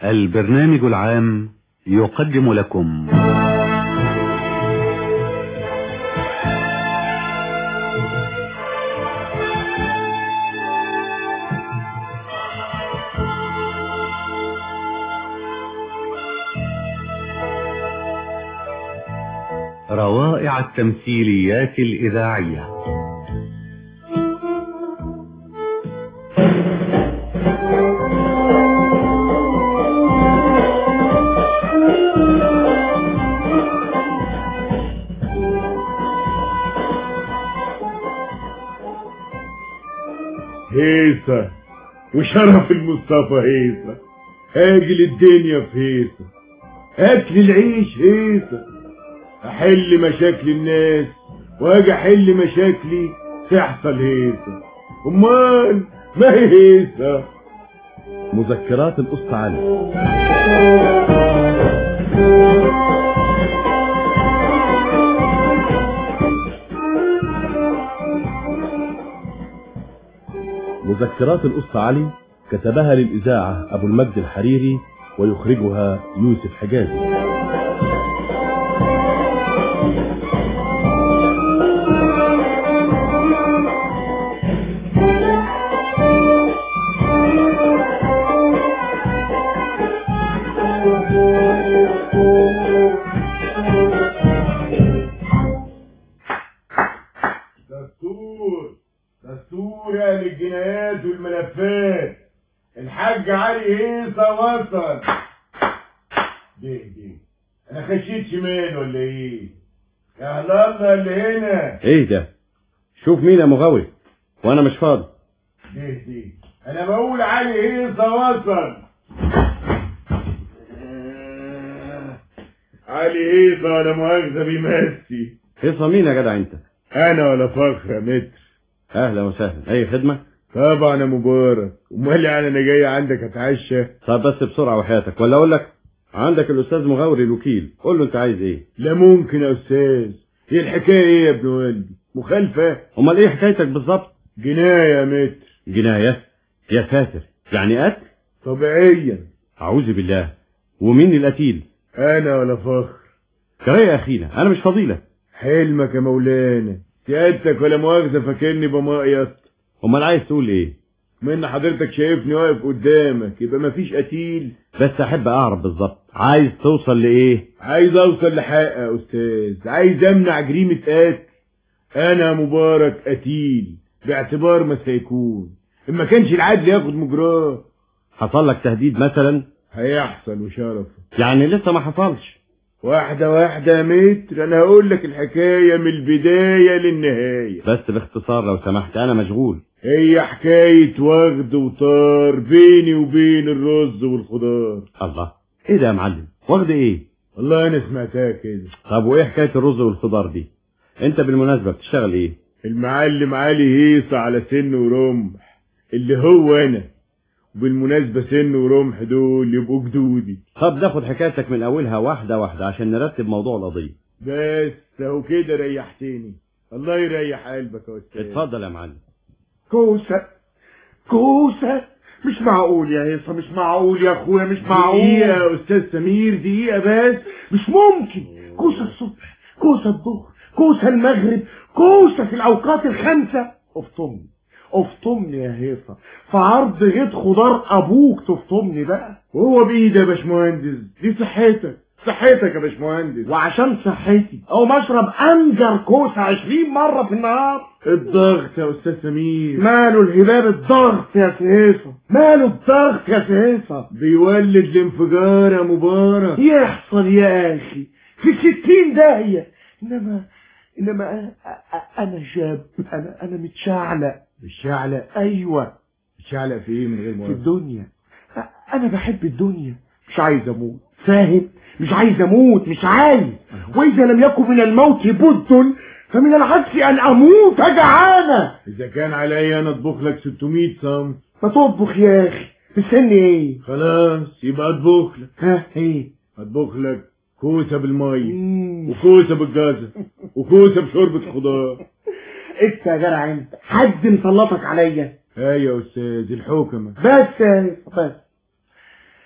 البرنامج العام يقدم لكم روائع التمثيليات الإذاعية هيصة وشرف المصطفى هيصة اجل الدنيا في هيصة اكل العيش هيصة احل مشاكل الناس واجي احل مشاكلي تحصل هيصة امال ما هي هيصة مذكرات الأسطى علي مذكرات الأسطى علي كتبها للإذاعة أبو المجد الحريري ويخرجها يوسف حجازي دستور دستور يا أهل الجنايات والملفات الحاج علي هيصة وصل دي دي انا خشيت شمال ولا ايه يا أهل الله اللي هنا ايه ده شوف مين يا مغاوي وانا مش فاضي دي دي انا بقول علي هيصة وصل علي هيصة ولا مؤاخذة بيمسي هيصة مين يا جدع انت انا ولا فخر يا متر اهلا وسهلا اي خدمة طبعا يا مبارك امال يعني انا جاي عندك اتعشى طب بس بسرعة وحياتك ولا اقول لك عندك الاستاذ مغاوري الوكيل قول له انت عايز ايه لا ممكن يا استاذ هي الحكايه ايه يا ابن والدي مخالفه امال ايه حكايتك بالظبط جنايه يا متر جناية يا ساتر يعني قتل طبيعيا اعوذ بالله ومين القتيل انا ولا فخر كرايه يا اخينا انا مش فضيلة حلمك يا مولانا سيادتك ولا مؤاخذه فاكرني بمقيط امال عايز تقول ايه من حضرتك شايفني واقف قدامك يبقى مفيش قتيل بس احب اعرف بالظبط عايز توصل لايه عايز اوصل لحق يا استاذ عايز امنع جريمه قتل انا مبارك قتيل باعتبار ما سيكون ان ما كانش العدل ياخد مجراه حصل لك تهديد مثلا هيحصل وشرفه يعني لسه ما حصلش واحدة واحدة يا متر انا هقول لك الحكاية من البداية للنهاية بس باختصار لو سمحت انا مشغول هي حكاية وغد وطار بيني وبين الرز والخضار الله ايه ده يا معلم واخد ايه والله انا سمعتها كده طب وايه حكايه الرز والخضار دي انت بالمناسبه بتشتغل ايه المعلم علي هيصة على سن ورمح اللي هو انا وبالمناسبة سن ورمح دول يبقوا جدودي طب ناخد حكايتك من اولها واحده واحده عشان نرتب موضوع القضيه بس اهو كده ريحتني الله يريح قلبك يا استاذ اتفضل يا معلم كوسة كوسة مش معقول يا هيصة مش معقول يا اخويا مش دقيقة معقول يا استاذ سمير دقيقة بس مش ممكن كوسة الصبح كوسة الظهر كوسة المغرب كوسة في الأوقات الخمسة افطمني افطمني يا هيصة في عرض غيط خضار أبوك تفطمني بقى وهو بايدي يا باشمهندس دي صحتك صحتك يا باشمهندس وعشان صحتي أو مشرب أنجر كوسة عشرين مرة في النهار الضغط يا استاذ سمير ماله الهباب الضغط يا سهيصة ماله الضغط يا سهيصة بيولد الانفجار يا مبارك يحصل يا اخي في ستين داهية انما انما أ- أ- انا شاب انا انا متشعلق الشعلة ايوه الشعلة في ايه من غير في مؤاخذة الدنيا أ- انا بحب الدنيا مش عايز اموت فاهم مش عايز اموت مش عايز واذا لم يكن من الموت بد فمن العجز ان اموت جعانه اذا كان عليا انا اطبخ لك 600 سم ما تطبخ يا اخي مستني ايه خلاص يبقى اطبخ لك ها ايه اطبخ لك كوسة بالمية مم. وكوسة بالجزر وكوسة بشوربة خضار انت يا جدع انت حد مسلطك عليا ايوه يا استاذ الحكمة بس يا بس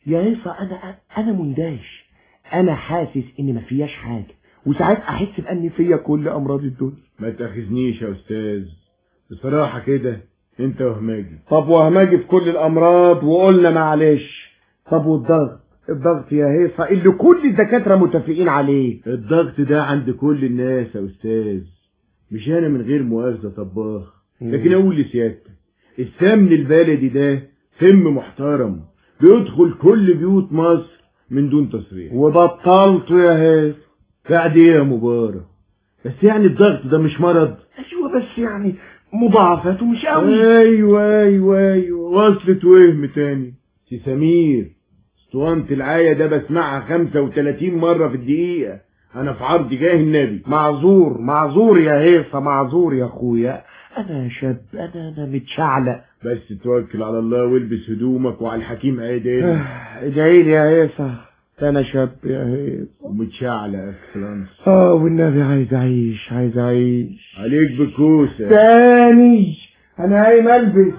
يا هيصة انا انا مندهش انا حاسس ان ما فياش حاجة وساعات احس بان فيا كل امراض الدنيا ما تاخذنيش يا استاذ بصراحة كده انت وهماجي طب وهماجي في كل الامراض وقلنا معلش طب والضغط الضغط يا هيصة اللي كل الدكاترة متفقين عليه الضغط ده عند كل الناس يا استاذ مش انا من غير مؤاخذة طباخ لكن اقول لسيادتك السمن البلدي ده سم محترم بيدخل كل بيوت مصر من دون تصريح وبطلته يا هيصة بعد ايه يا مبارك بس يعني الضغط ده مش مرض ايوه بس يعني مضاعفاته مش قوي ايوه ايوه ايوه وصلت وهم تاني سي سمير اسطوانة العاية ده بسمعها 35 مرة في الدقيقة انا في عرض جاه النبي معذور معذور يا هيصة معذور يا اخويا انا شاب انا انا متشعلق بس توكل على الله والبس هدومك وعلى الحكيم عادل ادعي لي يا هيصة انا شاب يا هيصة ومتشعلق يا اكسلانس اه والنبي عايز اعيش عايز اعيش عليك بكوسة تاني انا قايم البس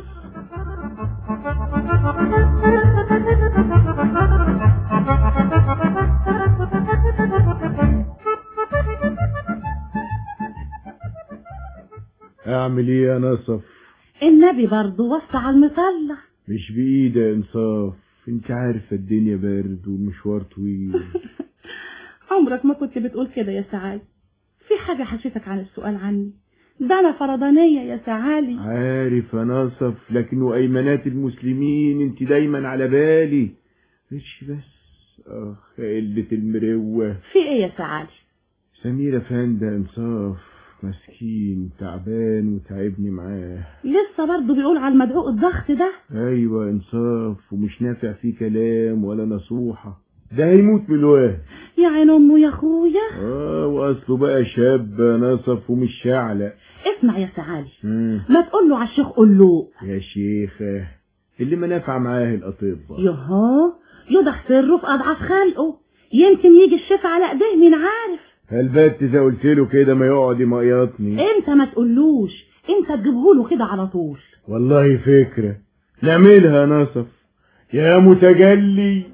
اعمل ايه يا نصف النبي برضه وصى على المطلع مش بايدي يا انصاف انت عارفة الدنيا برد والمشوار طويل عمرك ما كنت بتقول كده يا سعاد في حاجة حسيتك عن السؤال عني ده أنا فرضانية يا سعالي عارف يا نصف لكن وأيمانات المسلمين انت دايما على بالي مش بس اخ قلة المروة في إيه يا سعالي سمير افندي انصاف مسكين تعبان وتعبني معاه لسه برضه بيقول على المدعوق الضغط ده ايوه انصاف ومش نافع فيه كلام ولا نصوحة ده هيموت من الوهم يا عين أمه يا أخويا اه واصله بقى شاب نصف ومش شعلق اسمع يا سعالي مم. ما تقول له على الشيخ قول له يا شيخة اللي ما نافع معاه الأطباء يهو يضح سره في أضعاف خلقه يمكن يجي الشفا على ايديه مين عارف هالبت إذا قلت له كده ما يقعد يميطني انت ما تقولوش انت تجيبهوله كده على طول والله فكرة نعملها يا نصف يا متجلي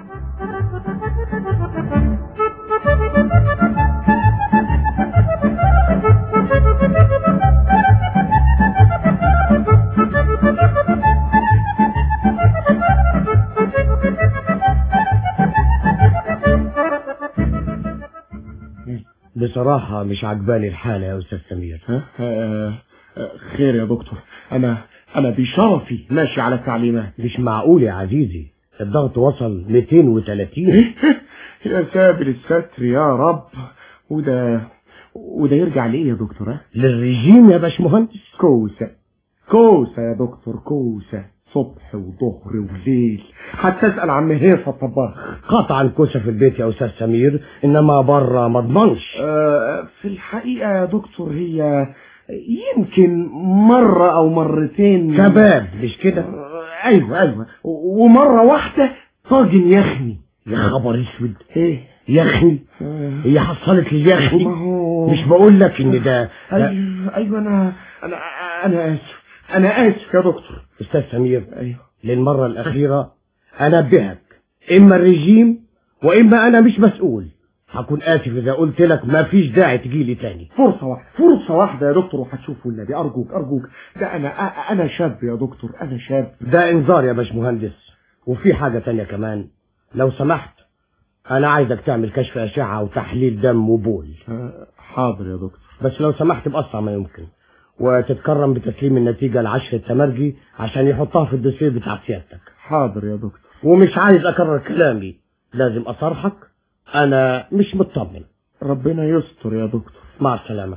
بصراحة مش عجباني الحالة يا أستاذ سمير ها؟ آه آه خير يا دكتور أنا أنا بشرفي ماشي على التعليمات مش معقول يا عزيزي الضغط وصل 230 يا سابر الستر يا رب وده وده يرجع لإيه يا دكتور ها؟ للرجيم يا باشمهندس كوسة كوسة يا دكتور كوسة صبح وظهر وليل حتى اسأل عم هيصة الطباخ قطعا كوسه في البيت يا استاذ سمير انما بره ما اضمنش آه، في الحقيقة يا دكتور هي يمكن مرة أو مرتين كباب مش كده آه، أيوة أيوة و- ومرة واحدة طاجن يخني يا خبر اسود إيه يخني آه، هي حصلت لي ما يخني هو مش بقول لك ان ده ده- أيوة أيوة أنا أنا أنا آسف أنا آسف يا دكتور استاذ سمير أيوة للمره الاخيره انبهك اما الرجيم واما انا مش مسؤول هكون اسف اذا قلت لك ما فيش داعي تجي لي تاني فرصة واحدة فرصة واحدة يا دكتور وهتشوف والنبي أرجوك أرجوك ده أنا أنا شاب يا دكتور أنا شاب ده انذار يا باشمهندس وفي حاجة تانية كمان لو سمحت انا عايزك تعمل كشف اشعة وتحليل دم وبول آه، حاضر يا دكتور بس لو سمحت بأسرع ما يمكن وتتكرم بتسليم النتيجة لعشر التمرجي عشان يحطها في الدوسيه بتاع سيادتك حاضر يا دكتور ومش عايز اكرر كلامي لازم اصارحك انا مش مطمن ربنا يستر يا دكتور مع السلامة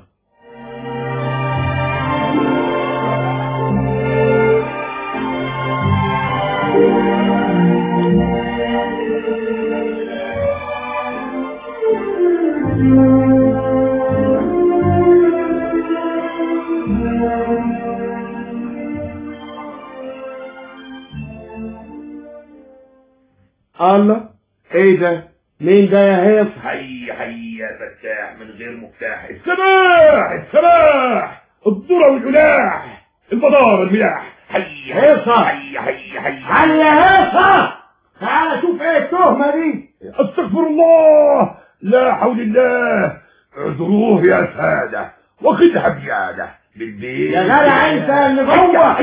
الله ايه ده مين ده يا هيص حي حي يا فتاح من غير مفتاح السماح السماح الذرة والقلاح البضار الملاح حي هيصة. حي حي حي على هيصة تعالى شوف ايه التهمة دي استغفر الله لا حول الله اعذروه يا سادة واخدها بيادة بالبيت يا جدع انت اللي جوه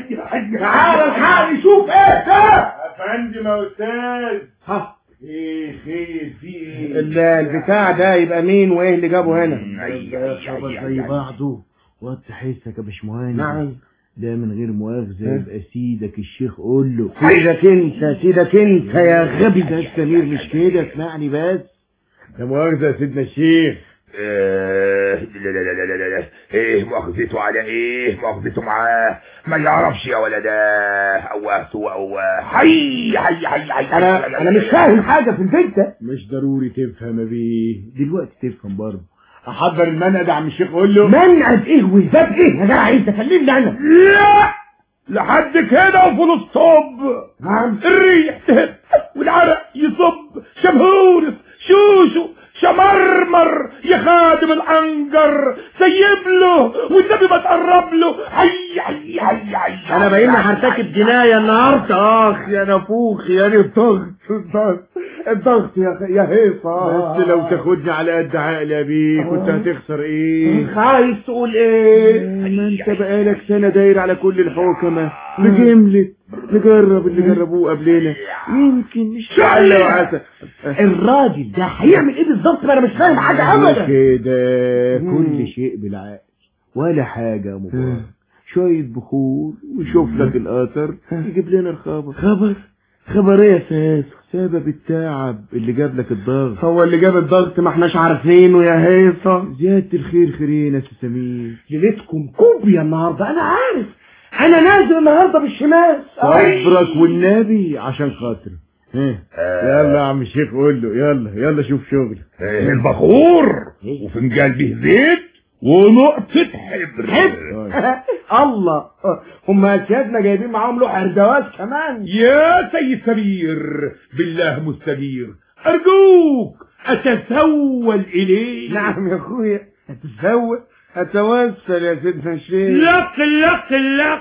تعالى الحقني شوف ايه ده افندم يا استاذ ها ايه خير في ايه ال- البتاع ده يبقى مين وايه اللي جابه هنا خبر زي بعضه وطي حسك يا باشمهندس نعم ده من غير مؤاخذة يبقى سيدك الشيخ قول له سيدك انت سيدك انت يا غبي ده السمير مش كده اسمعني بس ده مؤاخذة يا سيدنا الشيخ آه، لا لا لا لا لا لا ايه مؤاخذته على ايه مؤاخذته معاه ما يعرفش يا ولد اوهته او حي حي حي حي انا انا مش فاهم حاجة في البيت ده مش ضروري تفهم يا بيه دلوقتي تفهم برضه احضر المنقى ده عم الشيخ قول له منعت ايه وزاد ايه يا جدع انت كلمني انا لا لحد كده وفول ستوب نعم الريح تهب والعرق يصب شمهورس شوشو شمرمر يا خادم العنجر سيب له والنبي ما تقرب له حي حي حي حي انا باين هرتكب جناية النهاردة اخ يا نفوخ يا الضغط الضغط الضغط يا يا هيصة بس لو تاخدني على قد عقلي يا بيه كنت هتخسر ايه عايز تقول ايه ما انت بقالك سنة داير على كل الحكمة بجملة نجرب اللي جربوه قبلنا يمكن نشتغل لو عسى الراجل ده هيعمل ايه بالظبط ما انا مش فاهم حاجة ابدا كده مم. كل شيء بالعقل ولا حاجة يا مبارك شوية بخور وشوف لك الأثر يجيب لنا الخبر خبر خبر ايه يا ساس سبب التعب اللي جاب لك الضغط هو اللي جاب الضغط ما احناش عارفينه يا هيصة زيادة الخير خيرين يا سي سمير ليلتكم كوبيا النهارده انا عارف انا نازل النهارده بالشمال صبرك والنبي عشان خاطر ها يلا يا عم الشيخ قول له يلا يلا شوف شغل إيه البخور وفنجان به زيت ونقطة حبر الله هم سيادنا جايبين معاهم لوح اردواس كمان يا سيد سمير بالله مستجير أرجوك أتسول إليه نعم يا اخويا هتتزوق هتوسل يا سيدنا الشيخ لق لق لق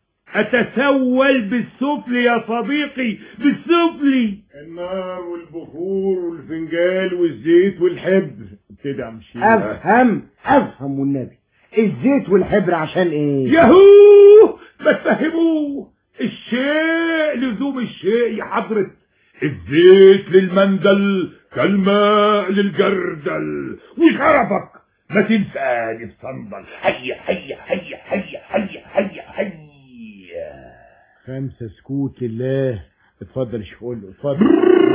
أتسول بالسفل يا صديقي بالسفل النار والبخور والفنجال والزيت والحبر ابتدي يا عم الشيخ افهم افهم والنبي الزيت والحبر عشان ايه يهو ما تفهموه الشيء لزوم الشيء يا حضرة الزيت للمندل كالماء للجردل وشرفك ما تنساني بصندل هيا هيا هيا هيا هيا هيا هيا خمسة سكوت لله اتفضل يا شيخ قول له اتفضل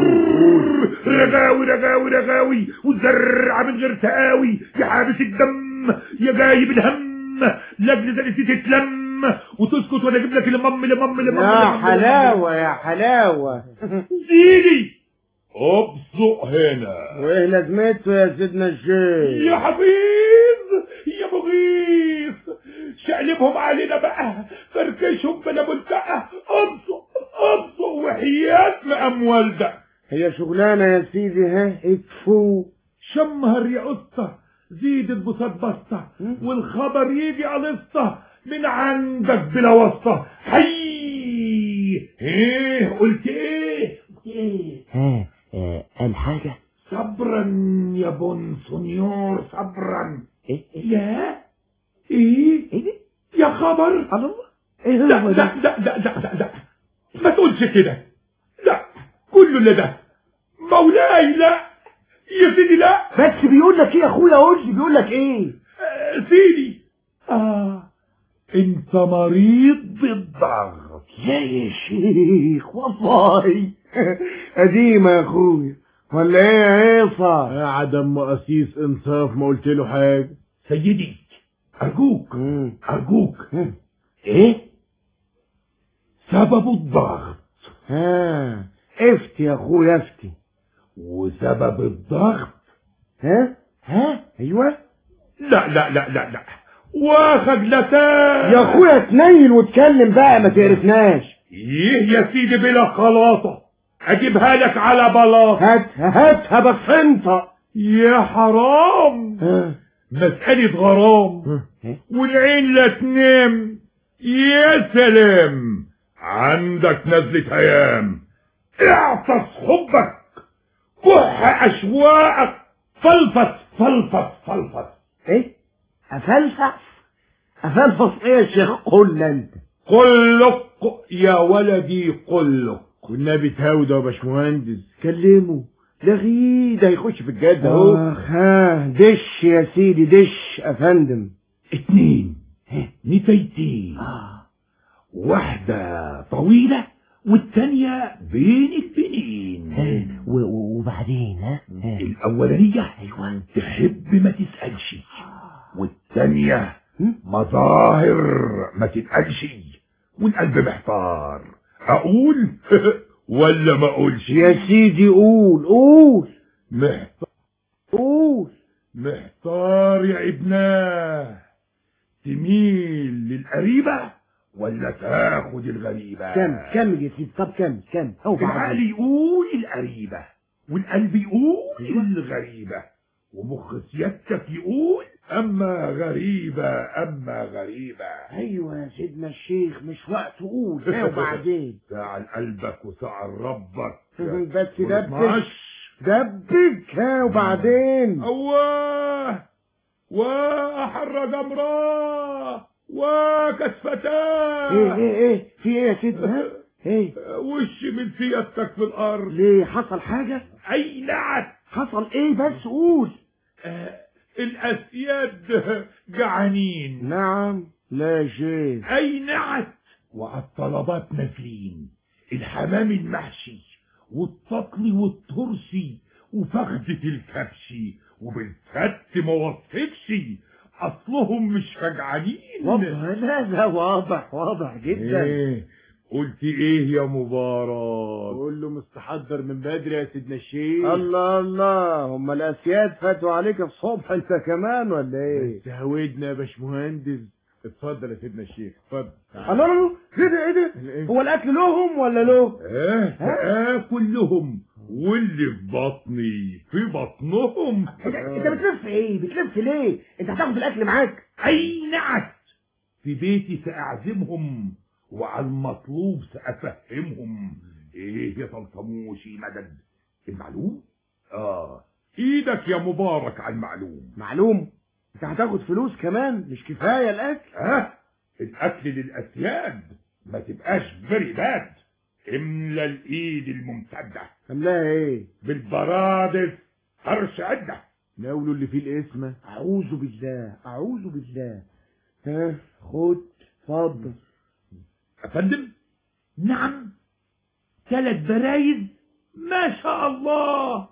رغاوي رغاوي رغاوي وزرع من غير تقاوي يا حابس الدم يا جايب الهم لاجل زنتي تتلم وتسكت وانا اجيب لك المم المم المم يا المم. حلاوة يا حلاوة سيدي ابصق هنا وايه لازمته يا سيدنا الشيخ يا حفيظ يا مغيث شقلبهم علينا بقى فركشهم بلا ملتقى ابصق ابصق وحياة لأموال ده هي شغلانة يا سيدي ها اتفو شمهر يا قطة زيد البساط بسطة والخبر يجي قلصة من عندك بلا واسطة حي ايه قلت ايه قلت ايه ها آه، قال حاجة صبرا يا بونسونيور صبرا ايه ايه يا ايه ايه ده يا خبر الله ايه لا هو لا ده لا لا لا لا لا ما تقولش كده لا كله اللي ده مولاي لا يا سيدي لا بس بيقول لك ايه يا اخويا قول لي بيقول لك ايه آه، سيدي اه انت مريض بالضغط لا يا شيخ والله قديمة يا اخويا ولا ايه يا هيصة يا عدم مقاسيس انصاف ما قلت له حاجة سيدي ارجوك مم. ارجوك ايه سبب الضغط ها افتي يا اخويا افتي وسبب الضغط ها ها ايوه لا لا لا لا لا وخجلتان يا اخويا تنيل واتكلم بقى ما تعرفناش ايه يا سيدي بلا خلاطة اجيبها لك على بلاطة هات هاتها بس انت يا حرام ها مسألة غرام والعين لا تنام يا سلام عندك نزلة هيام اعطس حبك كح اشواقك فلفت فلفت فلفت ايه افلفص افلفص ايه يا شيخ قول انت قلق يا ولدي قلق والنبي تهاود يا باشمهندس كلمه لغيه ده هيخش في الجد اهو اخ ها دش يا سيدي دش افندم اتنين نتيتين اه واحدة طويلة والتانية بين البنين و- و- وبعدين ها ها. الأولانية أيوة تحب ما تسألش والتانية مظاهر ما تتقالش والقلب محتار أقول ولا ما أقولش يا سيدي قول قول محتار قول محتار يا ابناه تميل للقريبة ولا تاخد الغريبة كم كم يا سيدي طب كم كم هو العقل يقول القريبة والقلب يقول الغريبة ومخ سيادتك يقول أما غريبة أما غريبة ايوه يا سيدنا الشيخ مش وقت قول ها وبعدين ساعة قلبك وساعة ربك بس دبك ومعش. دبك ها وبعدين أواه وأحر جمراه وكسفتاه ايه ايه ايه في ايه يا سيدنا ها ايه وش من سيادتك في الأرض ليه حصل حاجة أي نعت حصل ايه بس قول آه، الأسياد جعانين نعم لا شيء أي نعت وعالطلبات نازلين الحمام المحشي والطقل والترسي وفخدة الكبشي وبالفت ما وصفتش أصلهم مش فجعانين واضح لا لا واضح واضح جدا إيه قلت إيه يا مبارك قول له مستحضر من بدري يا سيدنا الشيخ الله الله هم الاسياد فاتوا عليك الصبح انت كمان ولا ايه بس هودنا يا باشمهندس اتفضل يا سيدنا الشيخ اتفضل الله الله ايه ده ايه ده هو الاكل لهم ولا له إيه آكل لهم واللي في بطني في بطنهم انت بتلف ايه بتلف ليه انت هتاخد الاكل معاك أي نعت في بيتي سأعزمهم وعلى المطلوب سأفهمهم إيه يا طلطموشي مدد المعلوم؟ آه إيدك يا مبارك على المعلوم معلوم انت هتاخد فلوس كمان مش كفايه الاكل ها الأكل للأسياد ما تبقاش فيري باد املى الإيد الممتدة عاملاها ايه بالبرادس قرش عدة ناولوا اللي فيه الاسمة اعوذ بالله اعوذ بالله ها خد اتفضل أفندم نعم ثلاث برايز ما شاء الله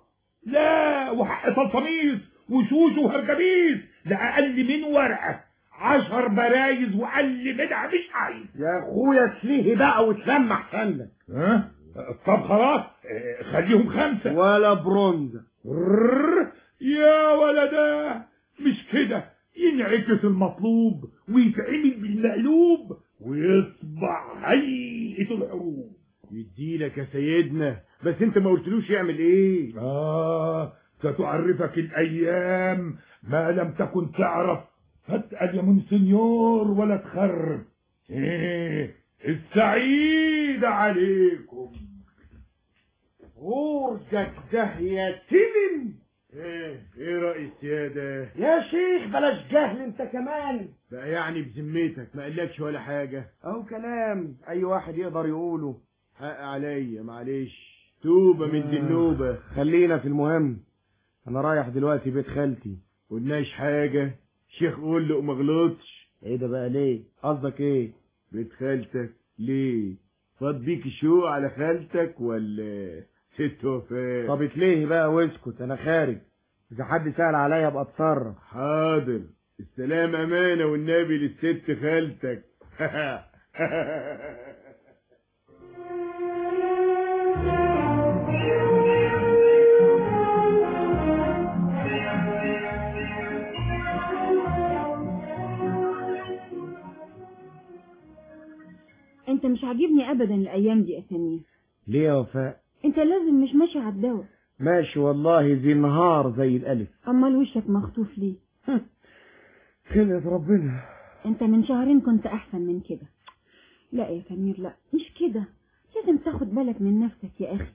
لا وحق طلطميس وشوش وهرجبيس ده أقل من ورقة عشر برايز وأقل منها مش عايز يا اخويا تليه بقى وتلمح فنك ها طب خلاص اه، خليهم خمسة ولا برونزة ررر، يا ولدا مش كده ينعكس المطلوب ويتعمل بالمقلوب ويصبح هيئة الحروب يديلك يا سيدنا بس انت ما قلتلوش يعمل ايه آه ستعرفك الأيام ما لم تكن تعرف فاسأل يا منسنيور ولا تخرب إيه السعيد عليكم غورجك ده يا تلم ايه ايه رأي السيادة يا شيخ بلاش جهل انت كمان بقى يعني بذمتك ما قالكش ولا حاجة اهو كلام اي واحد يقدر يقوله حق عليا معلش توبة من دي النوبة خلينا في المهم انا رايح دلوقتي بيت خالتي قلناش حاجة شيخ قول له ما غلطش ايه ده بقى ليه قصدك ايه بيت خالتك ليه فاض بيك شو على خالتك ولا ست وفاء طب اتلهي بقى واسكت انا خارج اذا حد سأل عليا ابقى اتصرف حاضر السلام امانة والنبي للست خالتك انت مش عاجبني ابدا الايام دي يا سمير ليه يا وفاء انت لازم مش ماشي على الدواء ماشي والله زي النهار زي الالف امال وشك مخطوف ليه خلقة ربنا انت من شهرين كنت احسن من كده لا يا سمير لا مش كده لازم تاخد بالك من نفسك يا اخي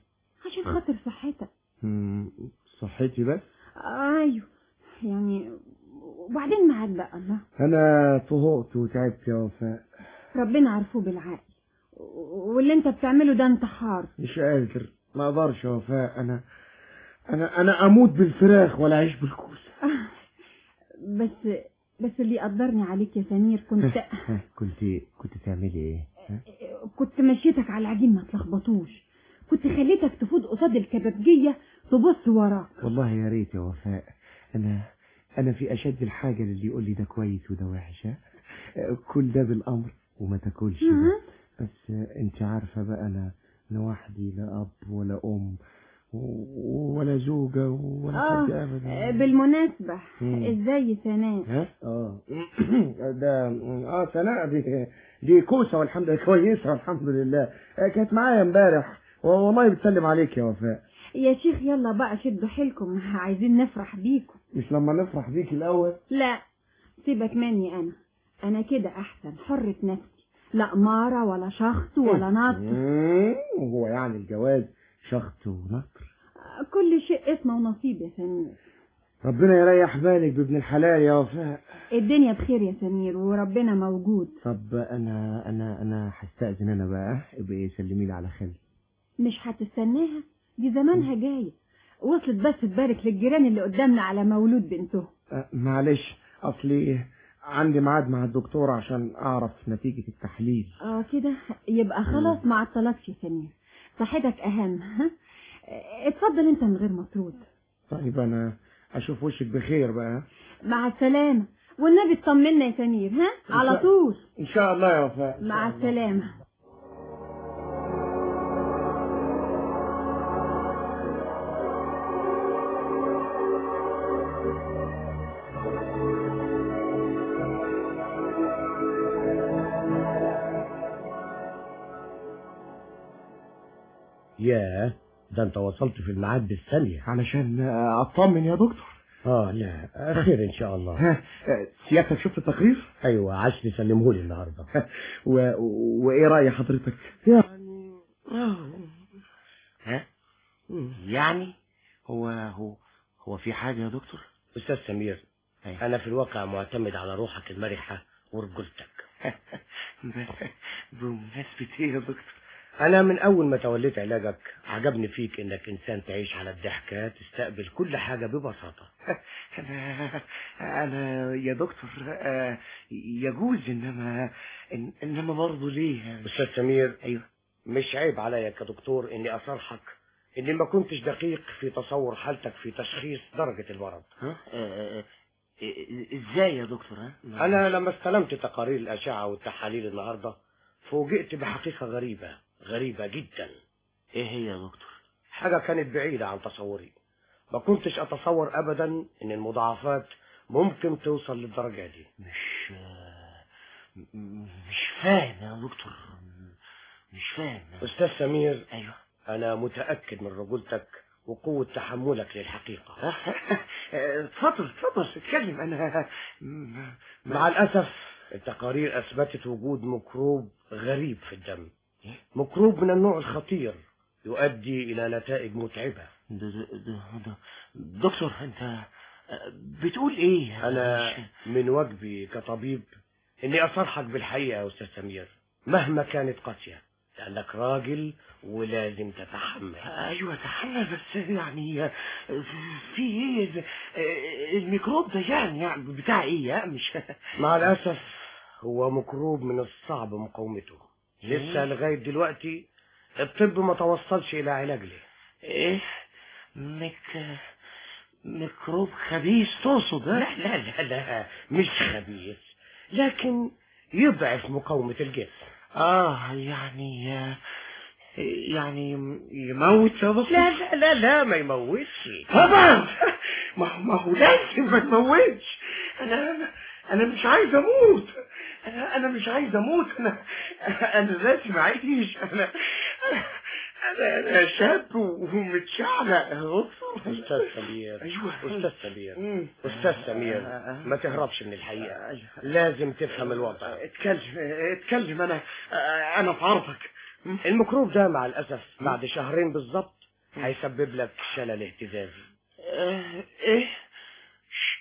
عشان خاطر صحتك مم، صحتي بس ايوه يعني وبعدين معاك بقى الله انا طهقت وتعبت يا وفاء ربنا عارفوه بالعقل واللي انت بتعمله ده انتحار مش قادر ما اقدرش يا وفاء انا انا انا اموت بالفراخ ولا اعيش بالكوسه بس بس اللي يقدرني عليك يا سمير كنت كنت كنت تعملي ايه كنت مشيتك على العجين ما تلخبطوش كنت خليتك تفوت قصاد الكبابجية تبص وراك والله يا ريت يا وفاء انا انا في اشد الحاجه للي يقول لي ده كويس وده وحش ها؟ كل ده بالامر وما تاكلش ده. مهم. بس انت عارفه بقى انا لوحدي لا اب ولا ام و- ولا زوجه ولا حد اه ابدا بالمناسبة مم. ازاي سناء ها اه ده اه سناء دي دي كوسه والحمد لله كويسه والحمد لله آه، كانت معايا امبارح والله بتسلم عليك يا وفاء يا شيخ يلا بقى شدوا حيلكم عايزين نفرح بيكم مش لما نفرح بيك الاول لا سيبك مني انا انا كده احسن حرة نفسي لا مارة ولا شخص ولا نط مم، وهو يعني الجواز شخط ونطر كل شيء اسمه ونصيب يا سمير ربنا يريح بالك بابن الحلال يا وفاء الدنيا بخير يا سمير وربنا موجود طب انا انا انا هستأذن انا بقى ابقي سلمي لي على خالي مش هتستناها دي زمانها جاية وصلت بس تبارك للجيران اللي قدامنا على مولود بنتهم أه، معلش اصلي عندي ميعاد مع الدكتور عشان اعرف نتيجة التحليل اه كده يبقى خلاص ما عطلكش يا سمير صحتك اهم ها اتفضل انت من غير مطرود طيب انا اشوف وشك بخير بقى مع السلامة والنبي اطمنا يا سمير ها على شاء- طول ان شاء الله يا وفاء إن مع شاء الله. السلامة ياه ده انت وصلت في الميعاد بالثانية علشان آه، اطمن يا دكتور اه لا خير ان شاء الله ها آه، سيادتك شفت التقرير ايوه عاش تسلمهولي النهارده و... وايه رأي حضرتك يعني ها يعني هو هو هو في حاجة يا دكتور استاذ سمير أيوة. انا في الواقع معتمد على روحك المرحة ورجولتك بمناسبة ايه يا دكتور انا من اول ما توليت علاجك عجبني فيك انك انسان تعيش على الضحكة تستقبل كل حاجة ببساطة انا انا يا دكتور آه، يجوز انما إن- انما برضه ليه استاذ سمير ايوه مش عيب عليا كدكتور اني اصرحك اني ما كنتش دقيق في تصور حالتك في تشخيص درجة المرض ها آه، آه، آه، ازاي يا دكتور ها انا لما استلمت تقارير الاشعة والتحاليل النهاردة فوجئت بحقيقة غريبة غريبة جدا ايه هي يا دكتور حاجة كانت بعيدة عن تصوري ما كنتش اتصور ابدا ان المضاعفات ممكن توصل للدرجة دي مش آه، م- مش فاهم يا دكتور مش فاهم استاذ سمير ايوه انا متأكد من رجولتك وقوة تحملك للحقيقة اتفضل اتفضل اتكلم انا م- مع الأسف التقارير أثبتت وجود ميكروب غريب في الدم ميكروب من النوع الخطير يؤدي إلى نتائج متعبة ده ده ده ده دكتور انت بتقول ايه أنا مش- من واجبي كطبيب إني أصرحك بالحقيقة يا أستاذ سمير مهما كانت قاسية لأنك راجل ولازم تتحمل ايوه تحمل بس يعني في ايه الميكروب ده يعني يعني بتاع ايه يعني مش مع الأسف هو ميكروب من الصعب مقاومته لسه لغاية دلوقتي الطب ما توصلش إلى علاج له ايه ميك ميكروب خبيث تقصد ها؟ لا لا لا لا مش خبيث لكن يضعف مقاومة الجسم اه يعني يعني يموت يا دكتور لا لا لا لا ما يموتش طبعا ما هو ما هو لازم ما تموتش انا انا مش عايز اموت انا انا مش عايز اموت انا انا لازم اعيش انا انا انا شاب ومتشعلق يا دكتور أستاذ سمير ايوه أستاذ سمير مم. أستاذ سمير ما تهربش من الحقيقة لازم تفهم الوضع اتكلم اتكلم انا انا في عرضك الميكروب ده مع الأسف بعد شهرين بالظبط هيسبب لك شلل اهتزازي آه، ايه ش-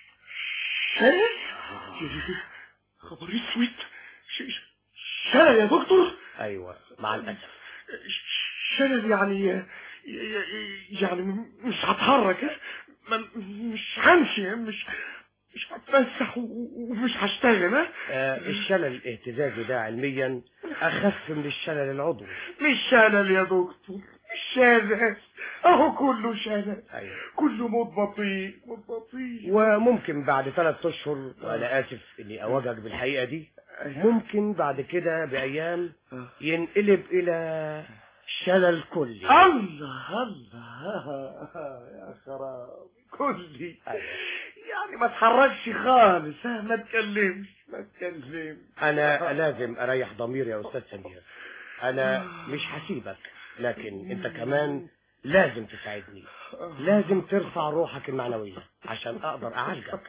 شلل خبر اسود ش- ش- شلل يا دكتور ايوه مع الاسف ش- شلل يعني ي- ي- يعني مش هتحرك ها؟ ما- مش همشي مش مش هتفسح و- ومش هشتغل ها آه الشلل الاهتزازي ده علميا اخف من الشلل العضوي مش شلل يا دكتور مش شلل اهو كله شلل ايوه كله موت بطيء موت بطيء وممكن بعد ثلاث اشهر وانا اسف اني اواجهك بالحقيقه دي ممكن بعد كده بايام ينقلب الى شلل كلي الله الله يا خراب كلي يعني ما اتحركش خالص ها، ما تكلمش ما تكلمش انا لازم اريح ضميري يا استاذ سمير انا مش هسيبك لكن انت كمان لازم تساعدني لازم ترفع روحك المعنويه عشان اقدر اعالجك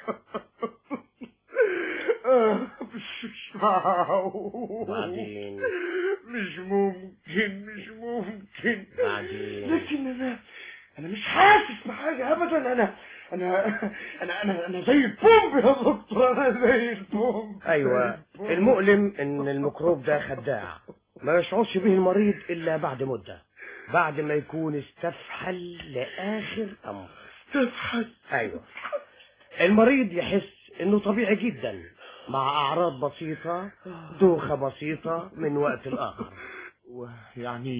آه، مش مش معقول وبعدين مش ممكن مش ممكن بعدين لكن انا انا مش حاسس بحاجه ابدا انا انا انا انا انا زي البومب يا دكتور انا زي البومب ايوه المؤلم ان الميكروب ده خداع ما يشعرش به المريض الا بعد مده بعد ما يكون استفحل لاخر امر تفحل ايوه المريض يحس انه طبيعي جدا مع اعراض بسيطه دوخه بسيطه من وقت لاخر يعني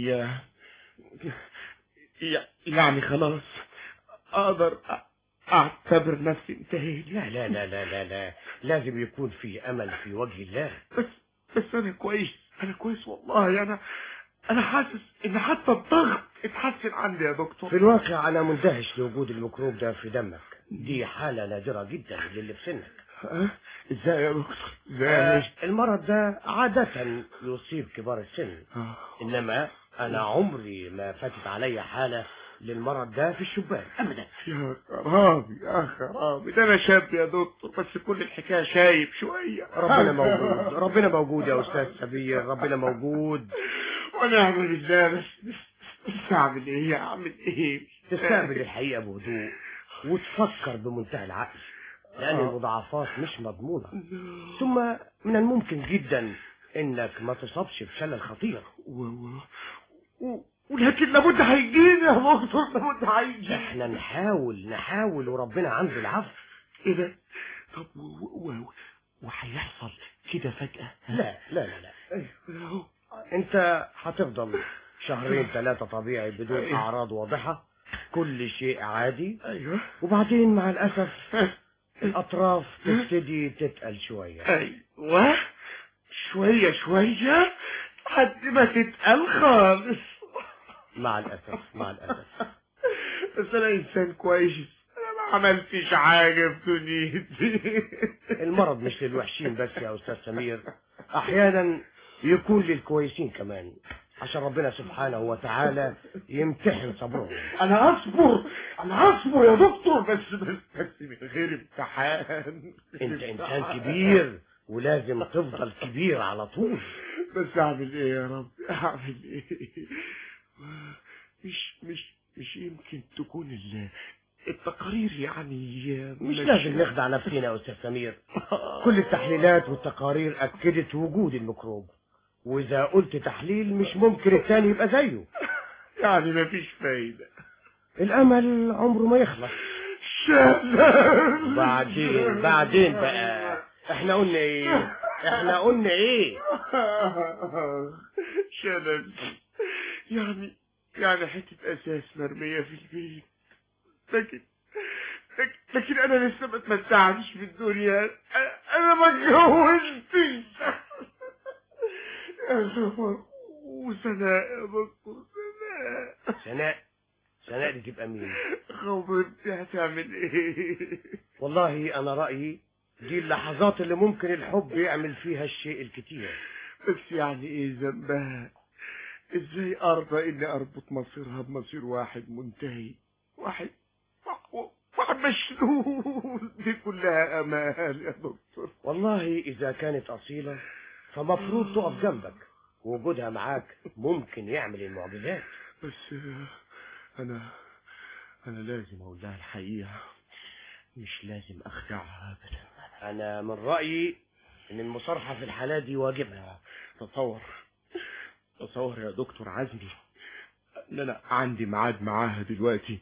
يعني خلاص اقدر أ- اعتبر نفسي انتهيت لا لا لا لا لا لا لازم يكون في امل في وجه الله بس بس انا كويس انا كويس والله انا انا حاسس ان حتى الضغط اتحسن عندي يا دكتور في الواقع انا مندهش لوجود الميكروب ده في دمك دي حاله نادره جدا للي في سنك أه؟ ازاي يا دكتور آه، ازاي المرض ده عادة يصيب كبار السن آه. إنما أنا عمري ما فاتت علي حالة للمرض ده في الشبان أبدا يا خرابي يا خرابي ده انا شاب يا دكتور بس كل الحكايه شايب شويه ربنا موجود ربنا موجود يا أستاذ سبير ربنا موجود ونعم بالله بس بس, بس اعمل ايه اعمل ايه تستقبل الحقيقة بهدوء وتفكر بمنتهى العقل لأن المضاعفات مش مضمونة ثم من الممكن جدا إنك ما تصابش بشلل خطير و... و... و... ولكن لابد هيجيني يا دكتور لابد هيجيني احنا نحاول نحاول وربنا عنده العفو ايه ده طب و... و... و... وهيحصل كده فجأة لا لا لا لا أهو. انت هتفضل شهرين ثلاثة طبيعي بدون اعراض واضحة كل شيء عادي ايوه وبعدين مع الاسف الاطراف تبتدي تتقل شوية ايوه شوية شوية لحد ما تتقل خالص مع الاسف مع الاسف بس انا انسان كويس انا ما عملتش حاجة في دنيتي المرض مش للوحشين بس يا استاذ سمير احيانا يكون للكويسين كمان عشان ربنا سبحانه وتعالى يمتحن صبرهم انا اصبر انا اصبر يا دكتور بس بس, بس من غير امتحان انت انسان كبير ولازم تفضل كبير على طول بس اعمل ايه يا رب اعمل ايه مش مش مش يمكن تكون ال- التقارير يعني مش لازم نخدع نفسنا يا استاذ سمير كل التحليلات والتقارير اكدت وجود الميكروب واذا قلت تحليل مش ممكن التاني يبقى زيه يعني مفيش فايدة الامل عمره ما يخلص شلل بعدين بعدين بقى احنا قلنا ايه احنا قلنا ايه شلل يعني يعني حتة أساس مرمية في البيت لكن لكن, لكن أنا لسه ما اتمتعتش في الدنيا أنا- أنا ما اتجوزتش يا خبر وسناء يا دكتور سناء سناء سناء دي تبقى مين خبرتي هتعمل ايه والله انا رايي دي اللحظات اللي ممكن الحب يعمل فيها الشيء الكتير بس يعني ايه ذنبها ازاي ارضى اني اربط مصيرها بمصير واحد منتهي واحد واحد مشلول دي كلها امال يا دكتور والله اذا كانت اصيله فمفروض تقف جنبك وجودها معاك ممكن يعمل المعجزات بس انا انا لازم اقول لها الحقيقة مش لازم اخدعها ابدا انا من رايي ان المصارحه في الحالات دي واجبها تصور تصور يا دكتور عزمي ان انا عندي ميعاد معاها دلوقتي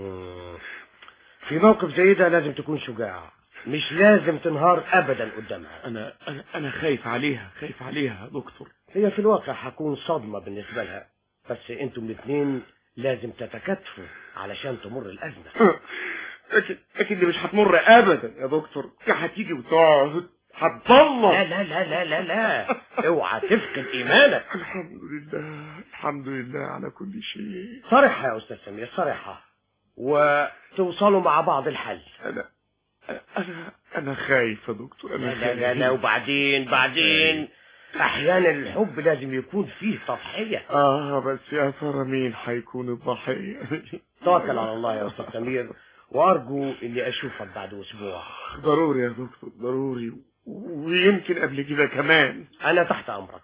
في موقف زي ده لازم تكون شجاع مش لازم تنهار ابدا قدامها انا انا انا خايف عليها خايف عليها يا دكتور هي في الواقع هتكون صدمه بالنسبه لها بس انتم الاثنين لازم تتكاتفوا علشان تمر الازمه لكن لكن دي مش هتمر ابدا يا دكتور دي هتيجي وتقعد هتضلم لا لا لا لا لا لا اوعى تفقد ايمانك الحمد لله الحمد لله على كل شيء صرحها يا استاذ سمير صرحها وتوصلوا مع بعض الحل انا انا انا خايف يا دكتور انا لا لا خايف لا, لا وبعدين بعدين احيانا الحب لازم يكون فيه تضحيه اه بس يا ترى مين هيكون الضحيه توكل على الله يا استاذ سمير وارجو اني اشوفك بعد اسبوع ضروري يا دكتور ضروري ويمكن قبل كده كمان انا تحت امرك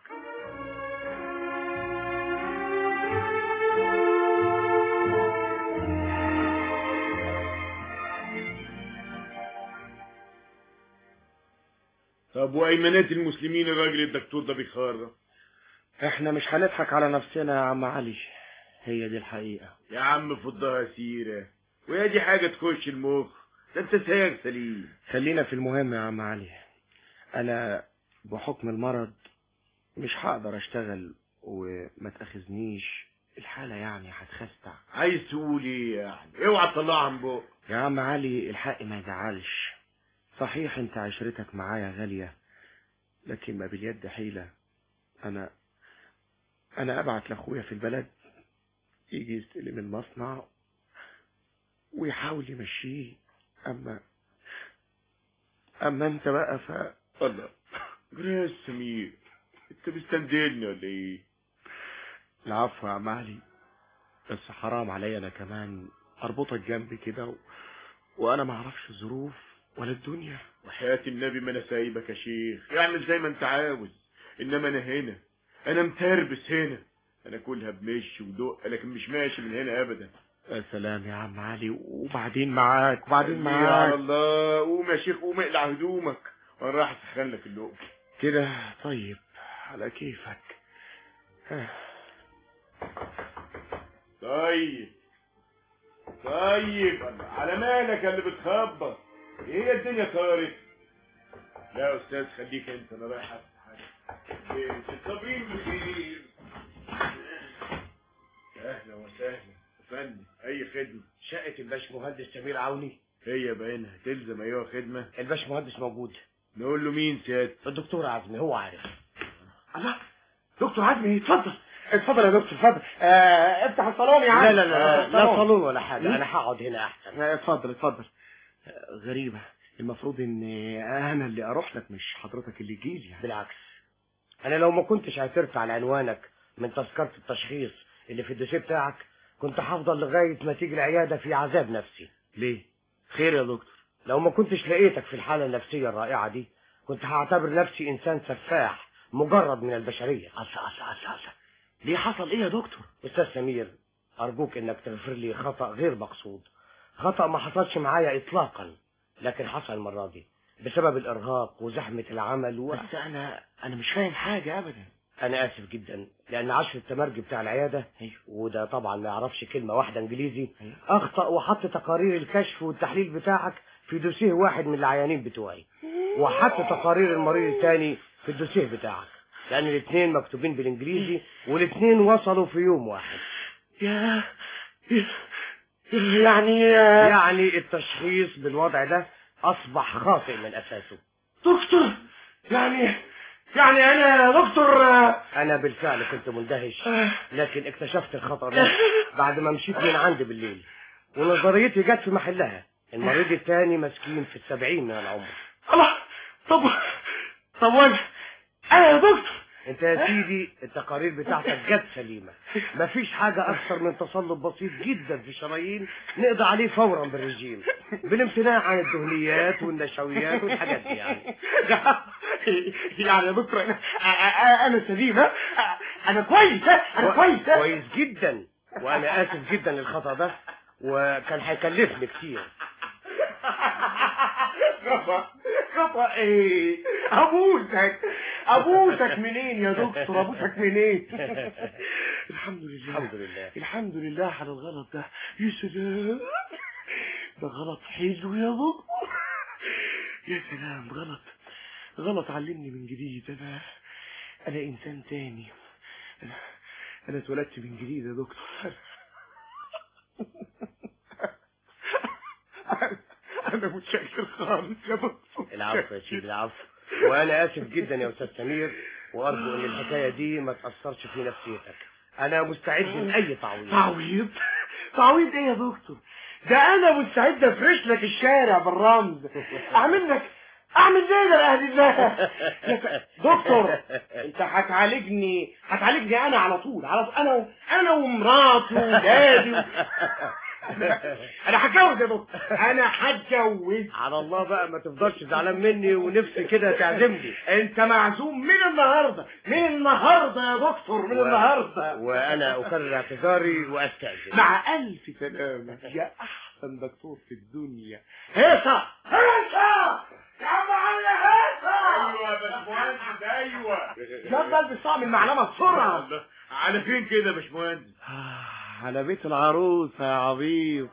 طب وايمانات المسلمين الراجل الدكتور ده بيخرف احنا مش هنضحك على نفسنا يا عم علي هي دي الحقيقة يا عم فضها سيرة وهي دي حاجة تخش المخ ده انت سايق سليم خلينا في المهم يا عم علي انا بحكم المرض مش هقدر اشتغل وما تاخذنيش الحالة يعني هتخستع عايز تقول ايه يعني اوعى تطلعها من بق يا عم علي الحق ما يزعلش صحيح انت عشرتك معايا غالية لكن ما باليد حيلة انا انا ابعت لاخويا في البلد يجي يستلم المصنع ويحاول يمشيه اما اما انت بقى ف الله جراس سمير انت مستندلني ولا ايه العفو يا عم علي بس حرام عليا انا كمان اربطك جنبي كده و... وانا ما اعرفش الظروف ولا الدنيا وحياة النبي ما انا سايبك يا شيخ اعمل زي ما انت عاوز انما انا هنا انا متربس هنا انا كلها بمشي ودق لكن مش ماشي من هنا ابدا يا سلام يا عم علي وبعدين معاك وبعدين يا معاك الله قوم يا شيخ قوم اقلع هدومك وانا رايح اسخن لك اللقمه كده طيب على كيفك طيب طيب على مالك يا اللي بتخبط ايه الدنيا طارت لا يا استاذ خليك انت انا رايح افتح حاجه إيه، الصابرين بخير اهلا وسهلا يا فندم اي خدمه شقه الباش مهندس سمير عوني هي باينها تلزم ايها خدمه الباش مهندس موجود نقول له مين سيادة الدكتور عزمي هو عارف الله دكتور عزمي اتفضل اتفضل يا دكتور اتفضل آه افتح الصالون يا عم لا لا لا افتح لا الصالون. صالون ولا حاجه انا هقعد هنا احسن آه، اتفضل اتفضل غريبة المفروض ان انا اللي اروح لك مش حضرتك اللي تجيلي يعني بالعكس انا لو ما كنتش اعترف على عنوانك من تذكره التشخيص اللي في الدوسيه بتاعك كنت هفضل لغايه ما تيجي العياده في عذاب نفسي ليه خير يا دكتور لو ما كنتش لقيتك في الحاله النفسيه الرائعه دي كنت هعتبر نفسي انسان سفاح مجرد من البشريه أسا أسا أسا أسا ليه حصل ايه يا دكتور استاذ سمير ارجوك انك تغفر لي خطا غير مقصود خطا ما حصلش معايا اطلاقا لكن حصل المره دي بسبب الارهاق وزحمه العمل و... بس انا انا مش فاهم حاجة ابدا انا اسف جدا لان عشر التمرجي بتاع العياده أيوه. وده طبعا ما يعرفش كلمه واحده انجليزي أيوه. اخطا وحط تقارير الكشف والتحليل بتاعك في دوسيه واحد من العيانين بتوعي وحط تقارير المريض الثاني في الدوسيه بتاعك لان الاثنين مكتوبين بالانجليزي والاثنين وصلوا في يوم واحد يا يعني آه، يعني التشخيص بالوضع ده اصبح خاطئ من اساسه دكتور يعني يعني انا يا دكتور آه، انا بالفعل كنت مندهش لكن اكتشفت الخطأ ده بعد ما مشيت من عندي بالليل ونظريتي جت في محلها المريض الثاني مسكين في السبعين من العمر الله طب طب وانا انا يا دكتور انت يا سيدي التقارير بتاعتك جت سليمة مفيش حاجة اكثر من تصلب بسيط جدا في الشرايين نقضي عليه فورا بالرجيم بالامتناع عن الدهنيات والنشويات والحاجات دي يعني يعني يا دكتور انا انا سليم ها؟ انا كويس ها؟ انا كويس ها؟ كويس جدا وانا اسف جدا للخطا ده وكان هيكلفني كتير خطأ خطأ ايه ابوسك ابوسك منين يا دكتور ابوسك منين الحمد لله الحمد لله الحمد لله على الغلط ده يا سلام ده غلط حلو يا دكتور يا سلام غلط غلط علمني من جديد انا انا انسان تاني انا انا اتولدت من جديد يا دكتور انا متشكر خالص يا دكتور العفو يا سيدي العفو وانا اسف جدا يا استاذ سمير وارجو ان الحكايه دي ما تاثرش في نفسيتك انا مستعد لاي تعويض تعويض تعويض ايه يا دكتور ده انا مستعد افرش لك الشارع بالرمز اعمل لك اعمل ليله لاهل الله يا س- دكتور انت هتعالجني هتعالجني انا على طول على طول. انا و... انا ومراتي وولادي و... انا هتجوز يا دكتور انا هتجوز على الله بقى ما تفضلش زعلان مني ونفسي كده تعزمني انت معزوم من النهارده من النهارده يا دكتور من و- النهارده وانا اكرر اعتذاري واستاذن مع ألف سلامة يا أحسن دكتور في الدنيا هيصة هيصة يا عم علي هيصة ايوه يا باشمهندس ايوه يلا البس طعم المعلمة بسرعة على فين كده يا باشمهندس على بيت العروسه يا عبيط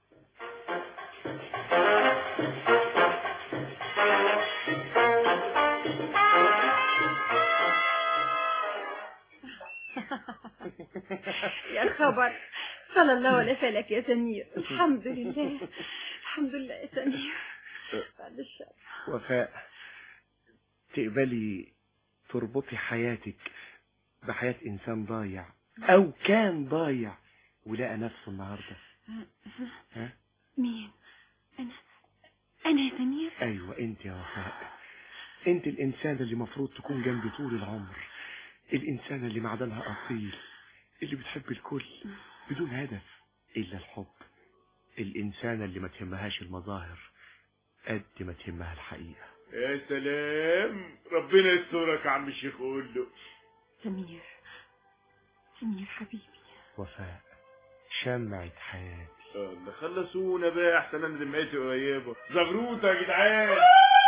يا خبر صلى الله ولا فلك يا سمير الحمد لله الحمد لله يا سمير بعد الشر وفاء تقبلي تربطي حياتك بحياة إنسان ضايع أو كان ضايع ولقى نفسه النهاردة ها؟ مين انا انا يا سمير أيوة أنت يا وفاء أنت الإنسان اللي مفروض تكون جنبي طول العمر الإنسان اللي معدنها أصيل اللي بتحب الكل بدون هدف إلا الحب الإنسان اللي ما تهمهاش المظاهر قد ما تهمها الحقيقة يا سلام ربنا يسترك يا عم الشيخ قول له سمير سمير حبيبي وفاء شمعة حياتي الله خلصونا بقى احسن انا ذمتي قريبه زغروطه يا جدعان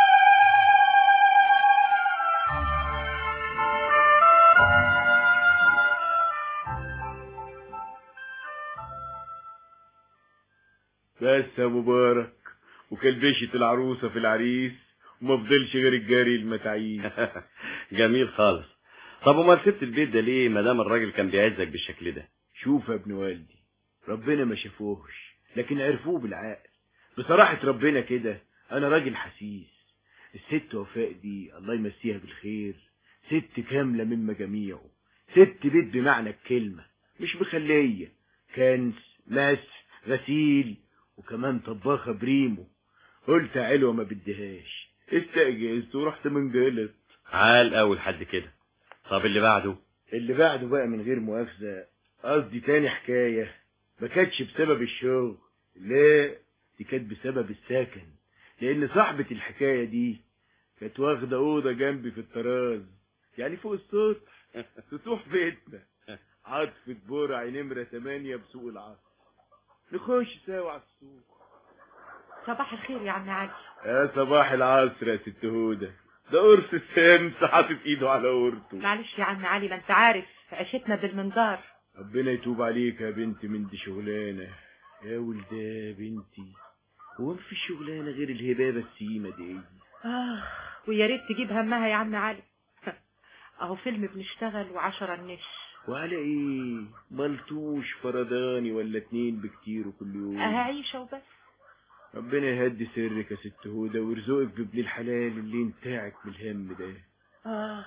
بس يا مبارك وكلبشت العروسه في العريس وما فضلش غير الجاري المتعيس جميل خالص طب امال سبت البيت ده ليه ما دام الراجل كان بيعزك بالشكل ده شوف يا ابن والدي ربنا ما شافوهش لكن عرفوه بالعقل بصراحة ربنا كده أنا راجل حسيس الست وفاء دي الله يمسيها بالخير ست كاملة من مجاميعه ست بيت بمعنى الكلمة مش مخلية كنس مس غسيل وكمان طباخة بريمو قلت علوة ما بديهاش استأجزت ورحت منجلط عال اول حد كده طب اللي بعده اللي بعده بقى من غير مؤاخذة قصدي تاني حكاية ما كانتش بسبب الشغل لا دي كانت بسبب السكن لأن صاحبة الحكاية دي كانت واخدة أوضة جنبي في الطراز يعني فوق السطح سطوح بيتنا عاطفة برع نمرة تمانية بسوق العصر نخش سوا على السوق صباح الخير يا عم علي يا صباح العصر يا ست هدى ده قرص السمس حاطط ايده على قرطه معلش يا عم علي ما انت عارف عشتنا بالمنظار ربنا يتوب عليك يا بنتي من دي شغلانة يا ولدة يا بنتي هو في شغلانة غير الهبابة السيمة دي آه ويا ريت تجيب همها يا عم علي اهو فيلم بنشتغل وعشرة النش وعلى ايه ملطوش فرداني ولا اتنين بكتير كل يوم عيشة وبس ربنا يهدي سرك يا ست هدى ويرزقك بابن الحلال اللي ينتعك بالهم ده آه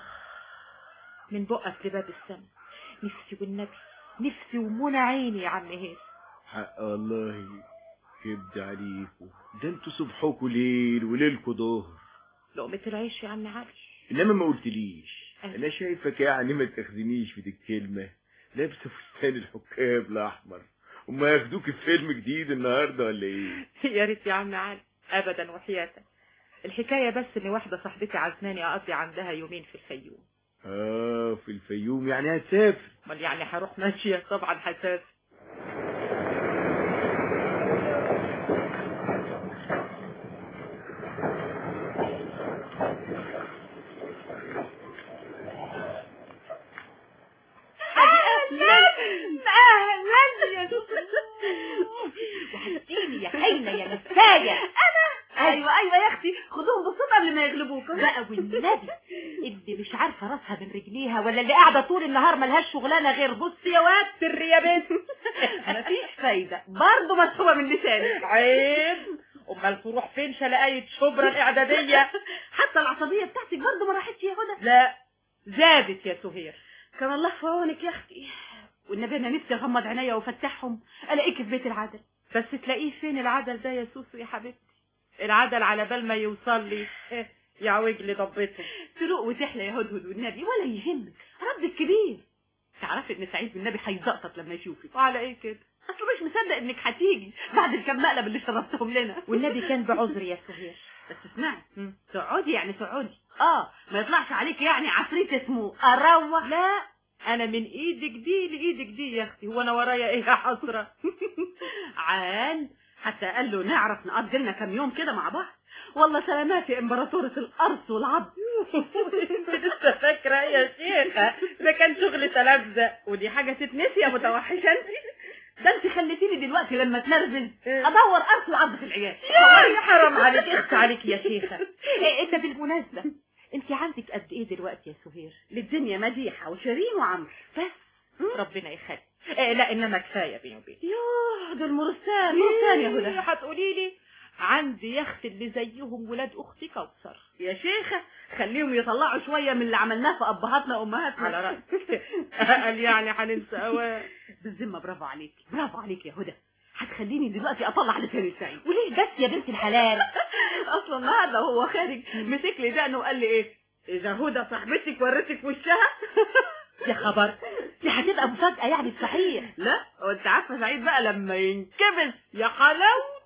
من بقك لباب السما نفسي والنبي نفسي ومنى عيني يا عم هيثم حق والله كبد عليكم ده انتوا صبحكوا ليل وليلكوا ظهر لقمة العيش يا عم علي انما ما قلتليش أيوة. انا شايفك يعني ما تاخذنيش في دي الكلمه لابسه فستان الحكام الاحمر وما ياخدوك في فيلم جديد النهارده ولا ايه يا ريت يا عم علي ابدا وحياتك الحكاية بس ان واحدة صاحبتي عزماني اقضي عندها يومين في الفيوم اه في الفيوم يعني هتسافر امال يعني هروح ماشية طبعا هسافر يا حنة يا نساية ايوه ايوه يا اختي خدوهم بالصوت قبل ما يغلبوكم بقى والنبي اللي مش عارفة راسها من رجليها ولا اللي قاعدة طول النهار ملهاش شغلانة غير بص يا واد سر يا بنت مفيش فايدة برضه مسحوبة من لساني عيب امال تروح فين شلقاية شبرا الاعدادية حتى العصبية بتاعتك برضه ما راحتش يا هدى لا زادت يا سهير كان الله في عونك يا اختي والنبي انا نفسي اغمض عينيا وافتحهم الاقيك في بيت العدل بس تلاقيه فين العدل ده يا سوسو يا حبيبتي العدل على بال ما يوصل لي يعوج لي ضبته تروق وتحلى يا هدهد والنبي ولا يهمك ربك كبير تعرفي ان سعيد والنبي هيزقطط لما يشوفك وعلى ايه كده اصله مش مصدق انك هتيجي بعد الكم مقلب اللي شربتهم لنا والنبي كان بعذر يا سهير بس اسمعي تقعدي يعني تقعدي اه ما يطلعش عليك يعني عفريت اسمه اروح لا انا من ايدك دي لايدك دي يا اختي هو انا ورايا ايه يا حسره عال حتى قال له نعرف نقضي لنا كام يوم كده مع بعض والله سلامات يا امبراطورة الارض والعظم انت لسه فاكره يا شيخه ده كان شغل تلفزه ودي حاجه تتنسي يا متوحشه انت ده انت خليتيني دلوقتي لما اتنرفز ادور ارض العظم في العيال يا حرام عليك اخت عليك يا شيخه إيه انت بالمناسبه انت عندك قد ايه دلوقتي يا سهير للدنيا مديحه وشيرين وعمرو بس ربنا يخلي إيه لا انما كفايه بيني وبينك يوه دول مرسان مرسان يا هدى هتقولي لي عندي يخت اللي زيهم ولاد اختي كوثر يا شيخه خليهم يطلعوا شويه من اللي عملناه في ابهاتنا وامهاتنا على رأسك قال يعني هننسى اوان بالذمه برافو عليك برافو عليك يا هدى هتخليني دلوقتي اطلع لساني سعيد وليه بس يا بنت الحلال اصلا النهارده وهو خارج مسك لي دقنه وقال لي ايه اذا هدى صاحبتك ورتك وشها يا خبر دي هتبقى مفاجأة يعني صحيح لا وانت عارفه سعيد بقى لما ينكبس يا حلاوته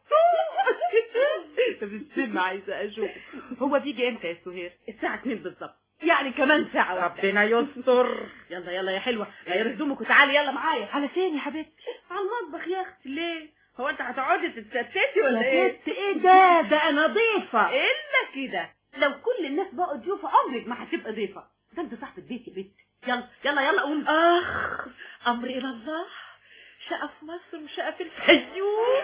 بالسم عايزة اشوفه هو بيجي امتى يا سهير الساعة 2 بالظبط يعني كمان ساعة واحدة ربنا يستر يلا يلا يا حلوة غير هدومك وتعالي يلا معايا على فين يا حبيبتي على المطبخ يا اختي ليه هو انت هتقعدي تتستتي ولا يا ايه ست ايه ده ده انا ضيفة الا كده لو كل الناس بقوا ضيوفة عمرك ما هتبقى ضيفة ده انت صاحبة بيت يا بنت يلا يلا يلا قوم اخ امر الى الله شقة في مصر وشقة في الفيوم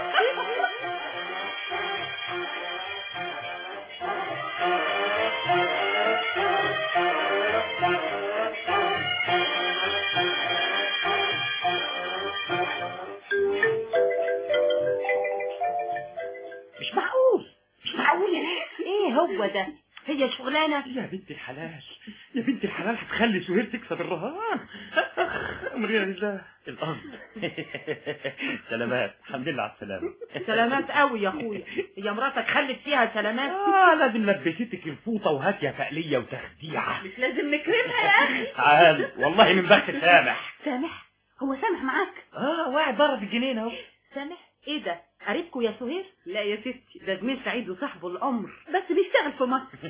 مش معقول مش معقول يا ناس ايه هو ده هي شغلانة يا بنت الحلال يا بنت الحلال هتخلي سهير تكسب الرهان امرنا لله القصد سلامات الحمد لله على السلامة سلامات قوي يا اخويا هي مراتك خلت فيها سلامات اه لازم لبستك الفوطه وهاتيه تقليه وتخديعه مش لازم نكرمها يا اخي تعال والله من بخت سامح سامح هو سامح معاك اه واحد بره في الجنينه اهو سامح ايه ده قريبكوا يا سهير لا يا ستي ده زميل سعيد وصاحبه العمر بس بيشتغل في مصر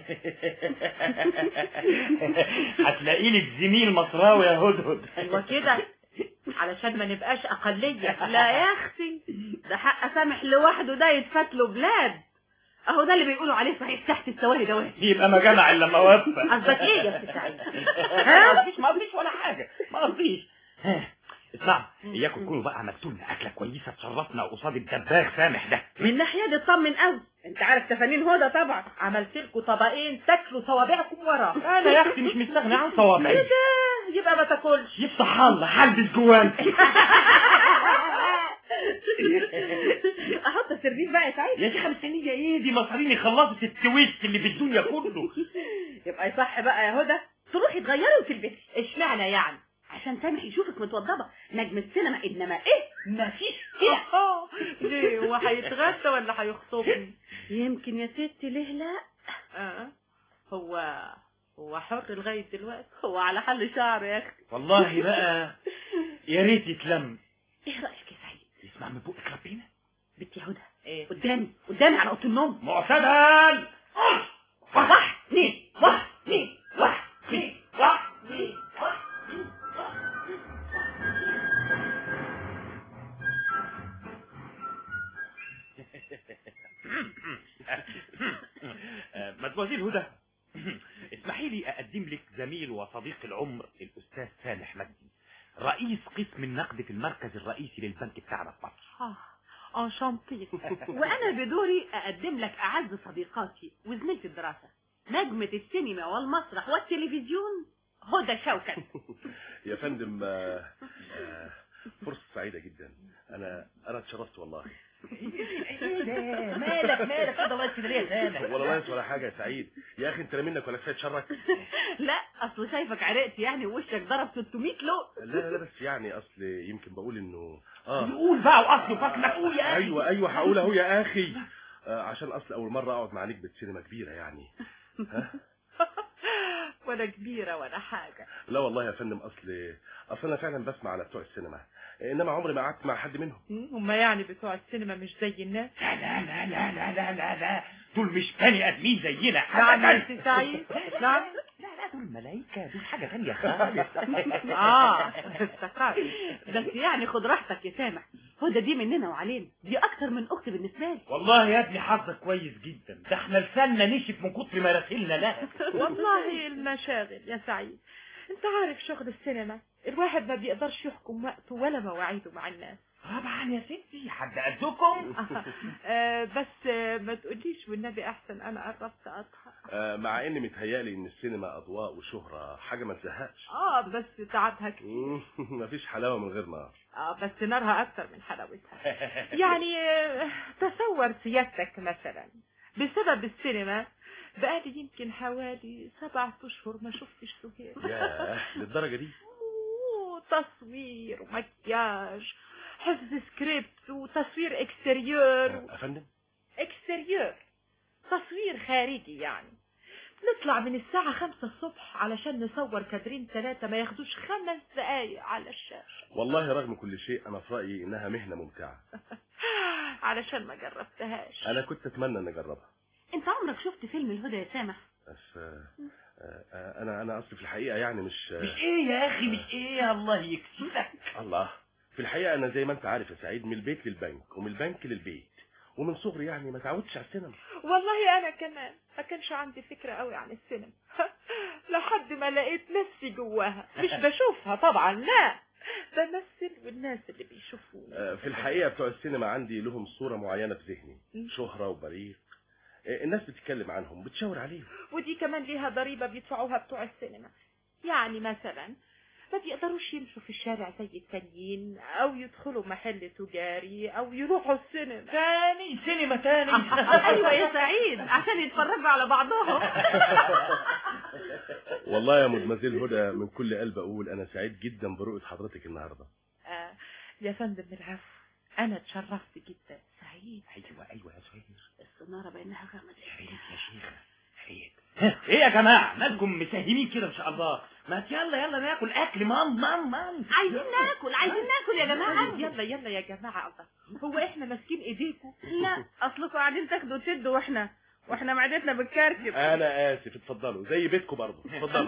هتلاقي لك زميل مصراوي يا هدهد ايوه كده علشان ما نبقاش اقليه لا يا اختي ده حق سامح لوحده ده يتفات له بلاد اهو ده اللي بيقولوا عليه صحيح تحت السواهي دواه يبقى ما جمع الا ما وفى قصدك ايه يا ست سعيد ما قصديش ما قصديش ولا حاجه ما قصديش ها، اسمع اياكم تكونوا بقى عملتوا لنا اكله كويسه تشرفنا قصاد الدباغ سامح ده من ناحيه دي اطمن قوي انت عارف تفانين هدى طبعا عملت لكم طبقين تاكلوا صوابعكم وراه انا يا اختي مش مستغني عن صوابعي ده يبقى ما تاكلش يفتح الله حلبس جوان احط السيرفيس بقى يا سعيد يا شيخه مستنيه ايه دي مصاريني خلصت التويست اللي في الدنيا كله يبقى يصح بقى يا هدى تروحي تغيري وتلبسي اشمعنى يعني عشان سامح يشوفك متوضبه نجم السينما انما ايه مفيش كده ليه هو هيتغدى ولا هيخطبني يمكن يا ستي ليه لا اه هو هو حر لغايه دلوقتي هو على حل شعر يا اختي والله بقى يا ريت يتلم ايه رايك يا سعيد اسمع من بقك ربنا بنتي هدى ايه قدامي قدامي على اوضه النوم معتدل واحد اثنين واحد اثنين واحد اثنين واحد اثنين واحد مدموزيل هدى اسمحي لي اقدم لك زميل وصديق العمر الاستاذ سامح مجدي رئيس قسم النقد في المركز الرئيسي للبنك بتاعنا في مصر آه. انشانتي وانا بدوري اقدم لك اعز صديقاتي وزميلتي الدراسه نجمة السينما والمسرح والتلفزيون هدى شوكت يا فندم آه، آه، فرصة سعيدة جدا أنا أنا اتشرفت والله مالك مالك كده واقف كده ليه يا سامح ولا ناقص ولا حاجة يا سعيد يا أخي أنت لا منك ولا كفاية شرك لا اصل شايفك عرقت يعني ووشك ضرب 600 لو لا لا لا بس يعني أصل يمكن بقول إنه آه قول بقى واصله فاكر قول يا اخي أيوه أيوه هقول أهو يا أخي آه عشان أصل أول مرة أقعد مع نجمة سينما كبيرة يعني ها ولا كبيره ولا حاجه لا والله يا فندم أصل أصل أنا فعلا بسمع على بتوع السينما إنما عمري ما قعدت مع حد منهم هم يعني بتوع السينما مش زي الناس لا لا لا لا لا لا لا لا دول مش بني ادمين زينا نعم أبداً. يا سي سعيد نعم لا لا دول ملايكة دول حاجة تانية خالص اه افتكرت بس يعني خد راحتك يا سامح هدى دي مننا وعلينا دي اكتر من اختي بالنسبه لي والله يا ابني حظك كويس جدا ده احنا لساننا نشف من كتر ما راسلنا لها والله المشاغل يا سعيد انت عارف شغل السينما الواحد ما بيقدرش يحكم وقته ولا مواعيده مع الناس طبعا يا ستي حد قدكم آه بس آه ما تقوليش والنبي احسن انا قربت اضحك آه مع إن متهيألي إن السينما أضواء وشهرة حاجة ما تزهقش اه بس تعبها كتير مم، مفيش حلاوة من غير نار اه بس نارها اكتر من حلاوتها يعني آه، تصور سيادتك مثلا بسبب السينما بقالي يمكن حوالي سبعة اشهر ما شفتش سهير ياه للدرجة دي أوه، تصوير ومكياج حفظ سكريبت وتصوير اكستريور يا فندم اكستريور تصوير خارجي يعني نطلع من الساعة خمسة الصبح علشان نصور كادرين ثلاثة ما ياخدوش خمس دقايق على الشاشة والله رغم كل شيء أنا في رأيي إنها مهنة ممتعة علشان ما جربتهاش أنا كنت أتمنى إن أجربها انت عمرك شفت فيلم الهدى يا سامح بس آه، آه، آه، أنا أنا أصلي في الحقيقة يعني مش مش ايه يا اخي مش ايه الله يكسفك الله في الحقيقة أنا زي ما أنت عارف يا سعيد من البيت للبنك ومن البنك للبيت ومن صغري يعني ما تعودتش على السينما والله انا كمان ما كانش عندي فكرة قوي عن السينما لحد ما لقيت نفسي جواها مش بشوفها طبعا لا بمثل والناس اللي بيشوفوني آه، في الحقيقة بتوع السينما عندي لهم صورة معينة في ذهني شهرة وبريق آه، الناس بتتكلم عنهم بتشاور عليهم ودي كمان ليها ضريبة بيدفعوها بتوع السينما يعني مثلا ما بيقدروش يمشوا في الشارع زي التانيين او يدخلوا محل تجاري او يروحوا السينما تاني سينما تاني ايوه يا سعيد عشان يتفرجوا على بعضهم والله يا مدمزيل هدى من كل قلب أقول أنا سعيد جدا برؤية حضرتك النهاردة آه يا فندم العفو انا اتشرفت جدا سعيد ايوه ايوه يا سهير السنارة بانها غمزت عيد يا شيخة عيد ايه يا جماعة مالكم مساهمين كده ان شاء الله ما يلا يلا ناكل اكل مان مان مان عايزين ناكل عايزين ناكل يا جماعة يلا يلا يا جماعة الله هو احنا ماسكين ايديكم لا اصلكم قاعدين تاخدوا وتدوا واحنا واحنا معدتنا بتكركب أنا آسف اتفضلوا زي بيتكم برضه اتفضلوا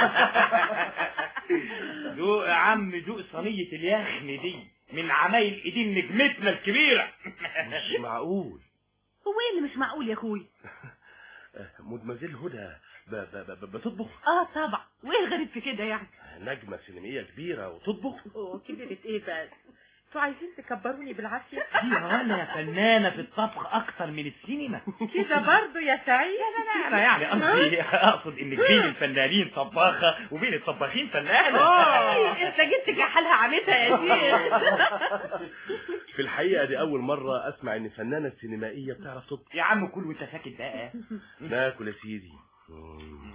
دوق يا عم دوق صينية اليخن دي من عمايل ايدين نجمتنا الكبيرة مش معقول هو ايه اللي مش معقول يا اخوي آه، مدمزيل هدى ب- ب- ب- بتطبخ اه طبعا وايه الغريب في كده يعني نجمة سينمائية كبيرة وتطبخ اوه كبرت ايه بس انتوا عايزين تكبروني بالعافية دي ولا فنانة في الطبخ اكتر من السينما كده برضو يا سعيد انا يعني قصدي اقصد ان بين الفنانين طباخة وبين الطباخين فنانة اه انت جبت كحالها عمتها يا شيخ في الحقيقة دي أول مرة أسمع إن فنانة سينمائية بتعرف تطبخ يا عم كل وانت ساكت بقى ناكل يا سيدي مم.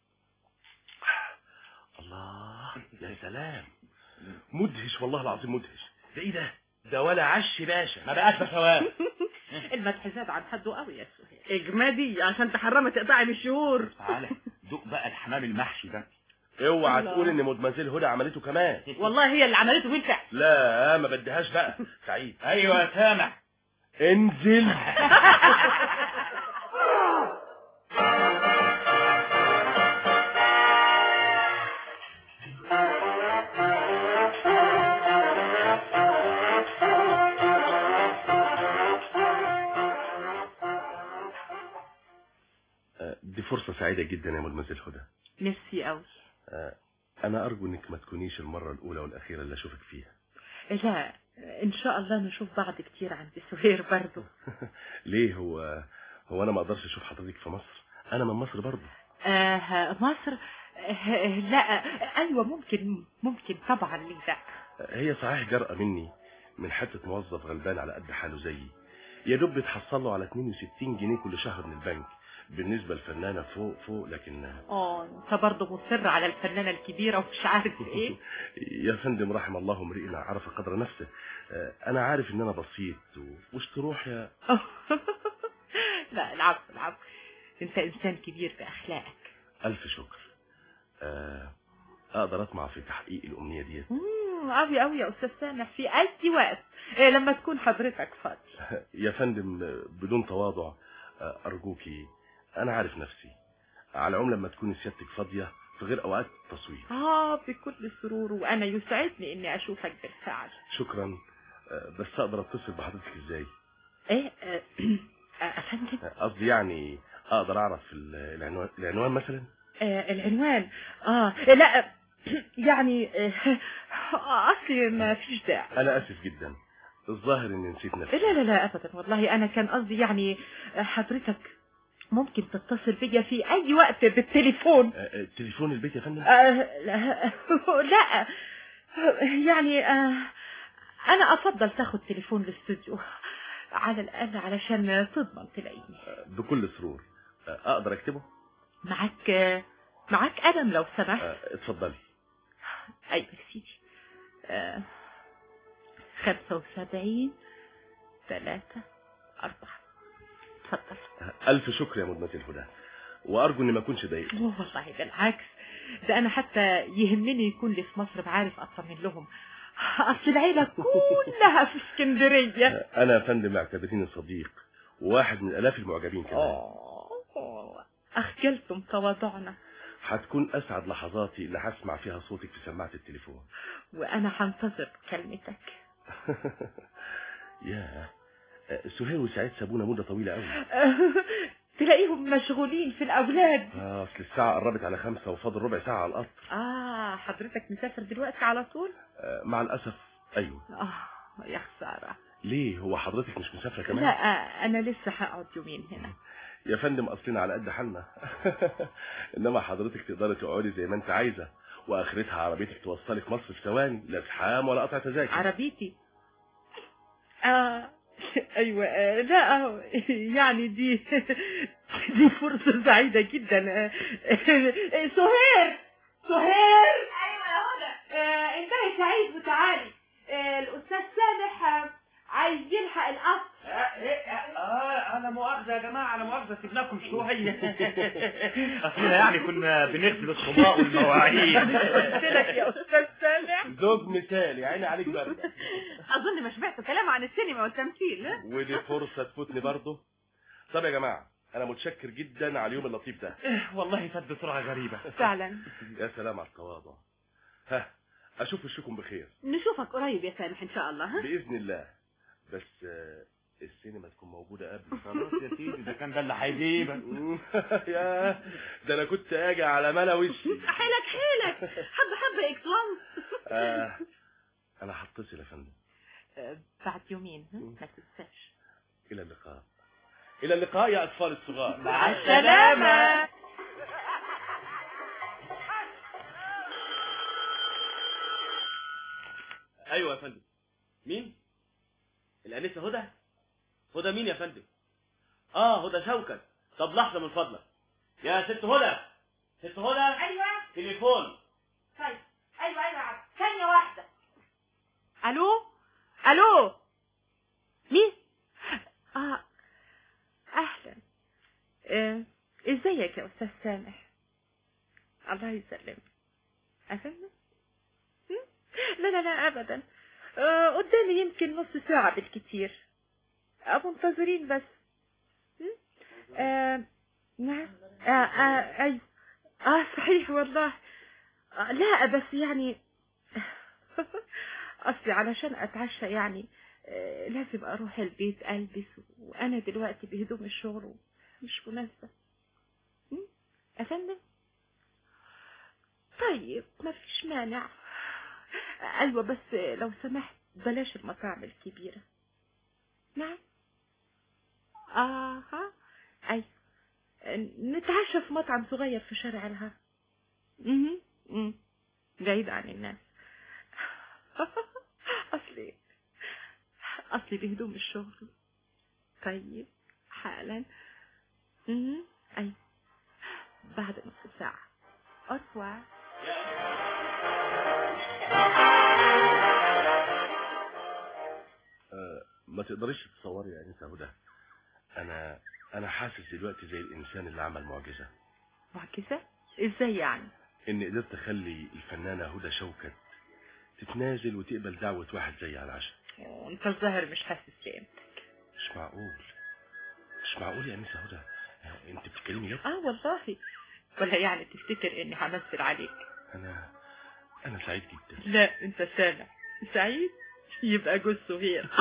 الله يا سلام مدهش والله العظيم مدهش ده ايه ده ده ولا عش باشا ما بقاش بشوات المدح زاد عن حده قوي يا سهير اجمدي عشان تحرمي تقطعي بالشهور تعالى دوق بقى الحمام المحشي ده اوعى الله. تقول ان مدمزيل هدى عملته كمان والله هي اللي عملته بالفعل لا ما بديهاش بقى سعيد ايوه يا سامع انزل آه، دي فرصة سعيدة جدا يا مدمزيل هدى ميرسي قوي آه، أنا أرجو إنك ما تكونيش المرة الأولى والأخيرة اللي أشوفك فيها لا ان شاء الله نشوف بعض كتير عند سهير برضو ليه هو هو انا ما اقدرش اشوف حضرتك في مصر انا من مصر برضه آه مصر آه لا ايوه ممكن ممكن طبعا ليه لا هي صحيح جرأة مني من حتة موظف غلبان على قد حاله زيي يا دوب بتحصل له على 62 جنيه كل شهر من البنك بالنسبة للفنانة فوق فوق لكن اه انت برضه مصر على الفنانة الكبيرة ومش عارف ايه يا فندم رحم الله امرئ عرف قدر نفسه آه، انا عارف ان انا بسيط و- وش تروح يا لا العفو العفو انت انسان كبير باخلاقك الف شكر آه، اقدر اطمع في تحقيق الامنية ديت امم قوي قوي يا استاذ سامح في اي وقت إيه لما تكون حضرتك فاضي يا فندم آه، بدون تواضع آه، ارجوكي انا عارف نفسي على العموم لما تكوني سيادتك فاضية في غير اوقات التصوير اه بكل سرور وانا يسعدني اني اشوفك بالفعل شكرا آه، بس اقدر اتصل بحضرتك ازاي ايه آه، آه، افندم قصدي يعني اقدر اعرف ال- العنوان العنوان مثلا آه العنوان اه لا يعني آه اصلي ما فيش داعي انا اسف جدا الظاهر اني نسيت نفسي لا لا لا ابدا والله انا كان قصدي يعني آه، حضرتك ممكن تتصل بيا في اي وقت بالتليفون آه، آه، تليفون البيت يا فندم آه لا, لا يعني آه انا افضل تاخد تليفون الاستوديو على الاقل علشان تضمن تلاقيني بكل سرور آه، اقدر اكتبه معاك آه، معاك قلم لو سمحت آه، اتفضلي ايوه يا سيدي آه، خمسة وسبعين ثلاثة أربعة اتفضل آه، الف شكر يا مدمة الهدى وارجو اني ما اكونش ضايقت أوه، والله بالعكس ده أنا حتى يهمني يكون لي في مصر بعرف أطمن لهم أصل العيلة كلها في اسكندرية آه، انا يا فندم اعتبريني صديق وواحد من الاف المعجبين كمان أوه، أخجلتم تواضعنا هتكون اسعد لحظاتي اللي هسمع فيها صوتك في سماعة التليفون وأنا هنتظر كلمتك يا آه، سهير وسعيد سابونا مدة طويلة قوي تلاقيهم مشغولين في الأولاد اه اصل الساعة قربت على خمسة وفاضل ربع ساعة على القطر آه حضرتك مسافر دلوقتي على طول آه، مع الاسف ايوه آه يا خسارة ليه هو حضرتك مش مسافرة كمان لا آه، أنا لسه هقعد يومين هنا يا فندم اصلنا على قد حالنا انما حضرتك تقدري تقعدي زي ما انت عايزه واخرتها عربيتك توصلك مصر في ثواني لا زحام ولا قطع تذاكر عربيتي آه أيوة آه لا آه، يعني دي دي فرصة سعيدة جدا آه، آه، سهير سهير ايوه يا هدى آه، انتهي سعيد وتعالي آه، الأستاذ سامح آه، عايز يلحق القطر اه انا مؤاخذه يا جماعه انا مؤاخذه سيبناكم شويه اصلنا يعني كنا بنغسل الصباع والمواعين قلت لك يا أستاذ سامح زوج مثالي عيني عليك برده اظن ما سمعتوا كلام عن السينما والتمثيل ها؟ ودي فرصه تفوتني برضه طب يا جماعه انا متشكر جدا على اليوم اللطيف ده والله فات بسرعه غريبه فعلا يا سلام على التواضع ها اشوف وشكم بخير نشوفك قريب يا سامح ان شاء الله ها باذن الله بس آه، السينما تكون موجوده قبل خلاص يا سيدي ده كان ده اللي هيجيبك يا ده انا كنت اجي على ملا وشي حيلك حيلك حبه حبه اكسلانس آه انا هتصل يا فندم آه، بعد يومين ها؟ ما تنساش الى اللقاء الى اللقاء يا اطفال الصغار مع السلامة ايوه يا فندم مين الانسه هدى هدى مين يا فندم اه هدى شوكت طب لحظه من فضلك يا ست هدى ست هدى أيوة تليفون طيب أيوة أيوة يا عم ثانية واحدة ألو ألو مين؟ آه أهلا آه، إزيك يا أستاذ سامح الله يسلمك أفهم؟ لا لا لا أبدا آه، قدامي يمكن نص ساعة بالكتير آه، منتظرين بس م? آه، نعم آه، آه، أيوة اه صحيح والله آه لا بس يعني اصلي علشان اتعشى يعني آه لازم اروح البيت البس وانا دلوقتي بهدوم الشغل مش مناسبة م? افندم طيب ما فيش مانع ايوه بس لو سمحت بلاش المطاعم الكبيرة نعم اها اي نتعشى في مطعم صغير في شارع الهرم مهم. مم. بعيد عن الناس اصلي اصلي بهدوم الشغل طيب حالا مهم. اي بعد نص ساعة أسوأ آه، ما تقدريش تتصوري يا انسه هدى انا انا حاسس دلوقتي زي الانسان اللي عمل معجزه معجزة ازاي يعني اني قدرت اخلي الفنانه هدى شوكت تتنازل وتقبل دعوه واحد زي على العشاء انت الظاهر مش حاسس بقيمتك مش معقول مش معقول يا انسه هدى آه، انت بتتكلمي جد اه والله ولا يعني تفتكر اني همثل عليك انا انا سعيد جدا لا انت سامع سعيد يبقى جوز سهير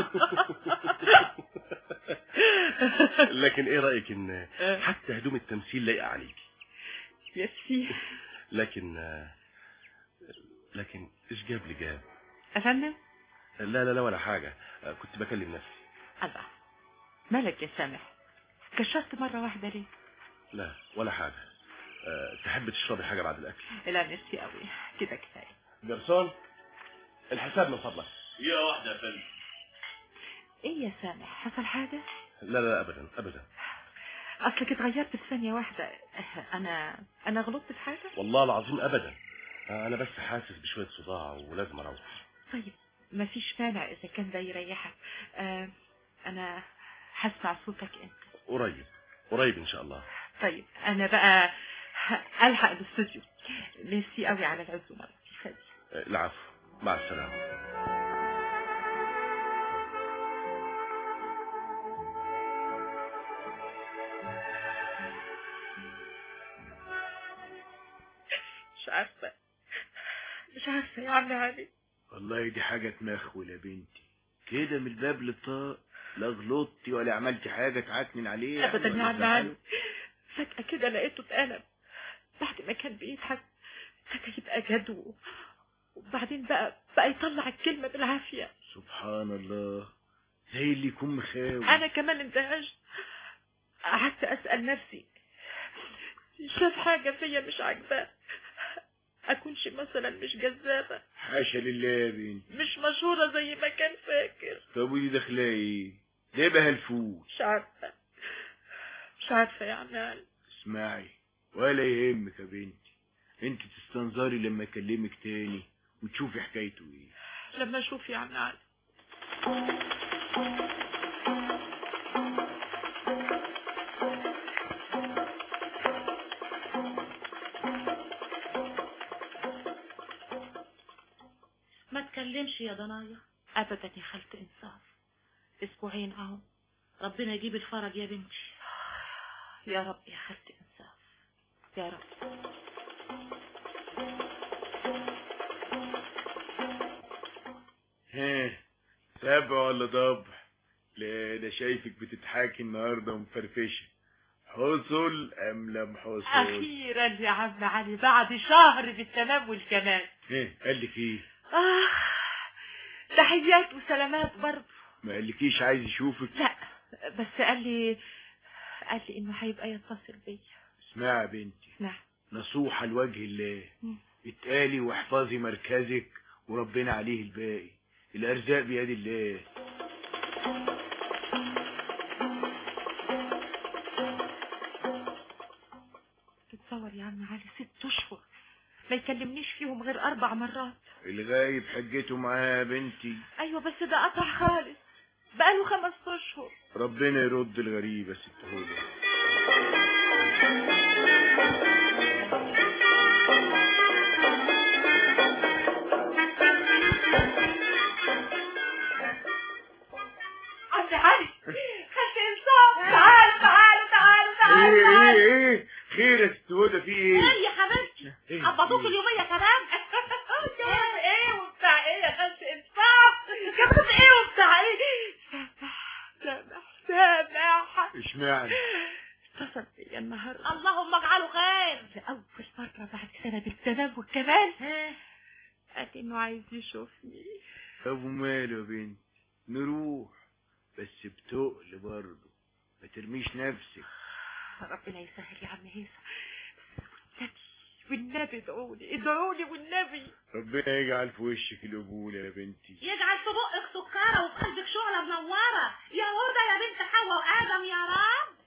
لكن ايه رايك ان حتى هدوم التمثيل لايقه عليكي يا سي لكن آه، لكن ايش جاب لي جاب افندم لا لا لا ولا حاجه آه، كنت بكلم نفسي الله مالك يا سامح كشرت مرة واحدة ليه لا ولا حاجه آه، تحب تشربي حاجه بعد الاكل لا نفسي قوي كده كفاية جرسون الحساب من فضلك يا واحدة يا فندم ايه يا سامح حصل حاجة لا لا ابدا ابدا اصلك اتغيرت في ثانية واحدة انا انا غلطت في حاجة والله العظيم ابدا آه، انا بس حاسس بشويه صداع ولازم اروح طيب مفيش مانع اذا كان ده يريحك آه انا هسمع صوتك انت قريب قريب ان شاء الله طيب انا بقى ه- الحق الاستوديو نفسي قوي على العزومة خدي آه، العفو مع السلامه مش عارفة مش عارفة يا عم علي والله دي حاجة تمخول يا بنتي كده من الباب للطاق لا غلطتي ولا عملتي حاجة تعكنن عليها ابدا يا ولا عم علي زعلت. فجأة كده لقيته اتقلب بعد ما كان بيضحك فجأة يبقى جد وبعدين بقى بقى يطلع الكلمة بالعافية سبحان الله زي اللي يكون مخاوي انا كمان اندهشت قعدت اسال نفسي شاف حاجه فيا مش عاجباه اكونش مثلا مش جذابه حاشا لله يا بنتي مش مشهوره زي ما كان فاكر طب ودي داخلة ايه ده بقى الفول مش عارفه مش عارفه يا عم علي اسمعي ولا يهمك يا بنتي انت تستنظري لما اكلمك تاني وتشوفي حكايته ايه لما اشوف يا عم علي ما تكلمش يا ضنايا ابدا يا خالة انصاف اسبوعين اهو ربنا يجيب الفرج يا بنتي يا رب يا خالة انصاف يا رب ها سبع ولا ضبع لا ده شايفك بتضحكي النهارده ومفرفشه حصل ام لم حصل اخيرا يا عم علي بعد شهر بالتمام والكمال ها قال لك ايه آه تحيات وسلامات برضه ما قالكيش عايز يشوفك لا بس قال لي قال لي انه هيبقى يتصل بيا اسمعي يا بنتي نعم نصوحة لوجه الله مم. اتقالي واحفظي مركزك وربنا عليه الباقي الارزاق بيد الله تتصور يا عم علي ست اشهر ما يكلمنيش فيهم غير اربع مرات الغايب حجته معاه يا بنتي ايوه بس ده قطع خالص بقاله خمس اشهر ربنا يرد الغريب يا ست هدى عم علي خدت انصاف تعالوا تعالوا تعالوا ايه تعالوا ايه ايه خير يا ست هدى في ايه ايه يا حبيبتي إيه؟ قبضوك اليومية كمان كمان ايه وبتاع ايه يا خالة انصاف كمان ايه وبتاع ايه سامح سامح سامح اشمعنى اتصل بيا النهارده اللهم اجعله خير لأول مرة بعد سنة بالتمام والكمال قال لي إنه عايز يشوفني طب وماله يا بنت نروح بس بتقل برضه ما ترميش نفسك ربنا يسهل يا عم هيثم والنبي والنبي ادعولي ادعولي والنبي ربنا يجعل في وشك القبول يا بنتي يجعل في بقك سكرة وفي قلبك شعلة منورة يا هدى يا بنت حواء وآدم يا رب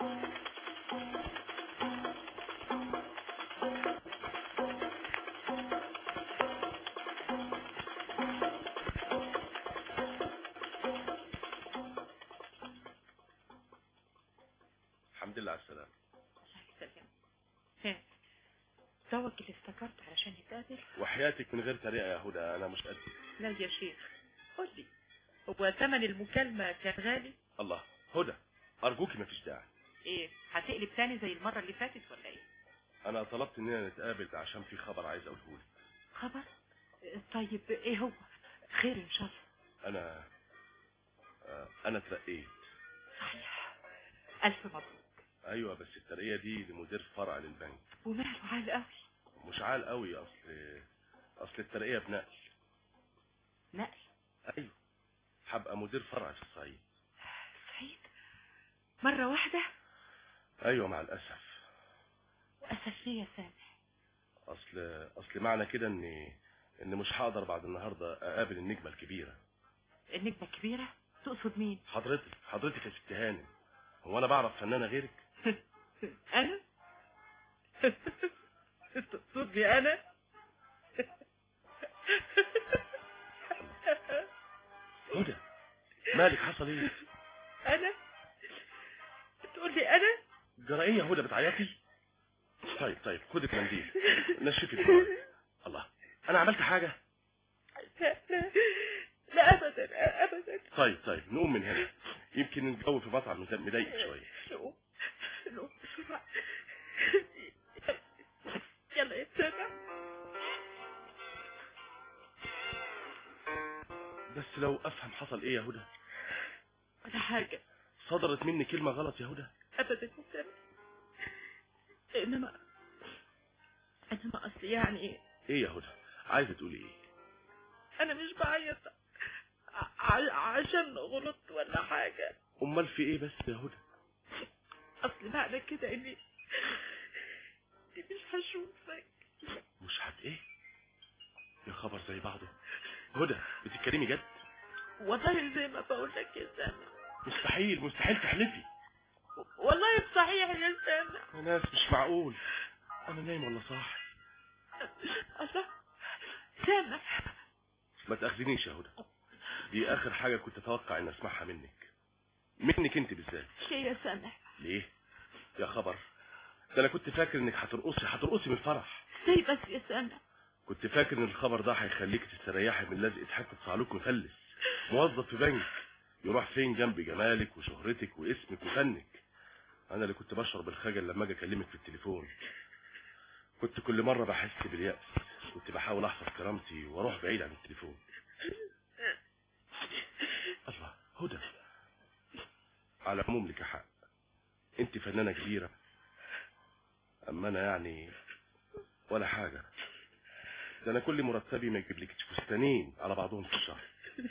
الحمد لله على السلامة سلام ها دوك اللي افتكرته علشان نتقابل وحياتك من غير طريقة يا هدى أنا مش قد لا يا شيخ قول لي هو ثمن المكالمة كان غالي الله هدى أرجوكي مفيش داعي ايه هتقلب تاني زي المرة اللي فاتت ولا ايه أنا طلبت إننا نتقابل عشان في خبر عايز أقوله لك خبر طيب ايه هو خير ان شاء الله أنا آه، أنا اترقيت صحيح الف مبروك أيوة بس الترقية دي لمدير فرع للبنك وماله عال قوي مش عال قوي أصل أصل الترقية بنقل نقل أيوة هبقى مدير فرع في الصعيد سعيد مرة واحدة أيوة مع الأسف وأسف ليه يا سامح أصل أصل معنى كده إن إن مش هقدر بعد النهاردة أقابل النجمة الكبيرة النجمة الكبيرة تقصد مين حضرتك حضرتك يا ست هانم هو أنا بعرف فنانة غيرك انا تقصدني انا هدى مالك حصل ايه انا تقول لي انا جرى ايه يا هدى بتعيطي طيب طيب خدي منديل نشفي دموعك الله انا عملت حاجه لا لا لا ابدا ابدا طيب طيب نقوم من هنا يمكن الجو في مطعم مضايق شويه نقوم نقوم بسرعة يلا يا سامح بس لو افهم حصل ايه يا هدى ولا حاجة صدرت مني كلمه غلط يا هدى ابدا يا سامح انما انما اصل يعني ايه يا هدى عايزه تقولي ايه انا مش بعيط ع- عشان غلطت ولا حاجة امال في ايه بس يا هدى اصل معنى كده اني اني مش هشوفك مش هت ايه يا خبر زي بعضه هدى بتتكلمي جد والله زي ما بقول لك يا سامح مستحيل مستحيل تحلفي والله صحيح يا سامح يا ناس مش معقول انا نايم ولا صاحي الله سامح ما تاخذنيش يا هدى دي اخر حاجه كنت اتوقع ان اسمعها منك منك انت بالذات ليه يا سامح ليه يا خبر ده انا كنت فاكر انك هترقصي هترقصي من الفرح ازاي بس يا سامح كنت فاكر ان الخبر ده هيخليك تستريحي من لزقه حته صعلوك مفلس موظف في بنك يروح فين جنب جمالك وشهرتك واسمك وفنك انا اللي كنت بشرب الخجل لما اجي اكلمك في التليفون كنت كل مره بحس باليأس كنت بحاول احفظ كرامتي واروح بعيد عن التليفون الله هدى على العموم لك حق انت فنانه كبيره اما انا يعني ولا حاجه ده انا كل مرتبي ما يجيبلكش فستانين على بعضهم في الشهر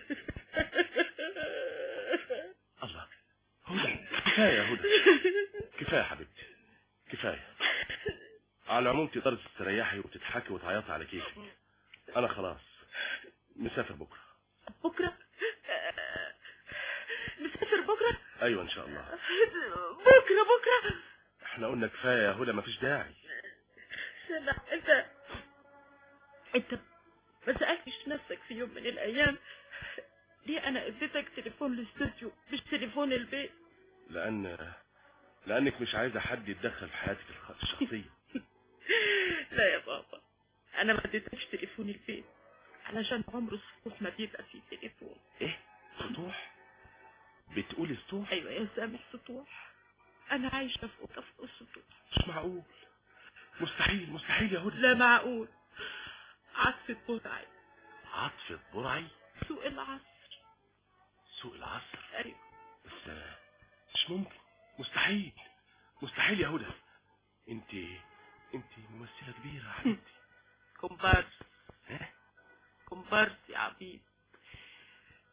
الله هدى كفايه يا هدى كفايه يا حبيبتي كفايه على العموم تقدري تستريحي وتضحكي وتعيطي على كيفك انا خلاص مسافر بكره بكرة آه، مسافر بكرة ايوه ان شاء الله بكرة بكرة احنا قلنا كفايه يا هدى مفيش داعي سامح انت انت ما سألتش نفسك في يوم من الايام ليه انا اديتك تليفون الاستوديو مش تليفون البيت لان لانك مش عايزه حد يتدخل في حياتك الخ- الشخصيه لا يا بابا انا ما اديتكش تليفون البيت علشان عمر الصبح ما بيبقى فيه تليفون ايه سطوح بتقولي سطوح ايوه يا سامح سطوح انا عايشه في اوضه فوق السطوح مش معقول مستحيل مستحيل يا هدى لا معقول عطفة برعي عطفة برعي سوق العصر سوق العصر ايوه بس آه، مش ممكن مستحيل مستحيل يا هدى انت انت ممثلة كبيرة يا حبيبتي كومبارس ها كومبارس يا عبيد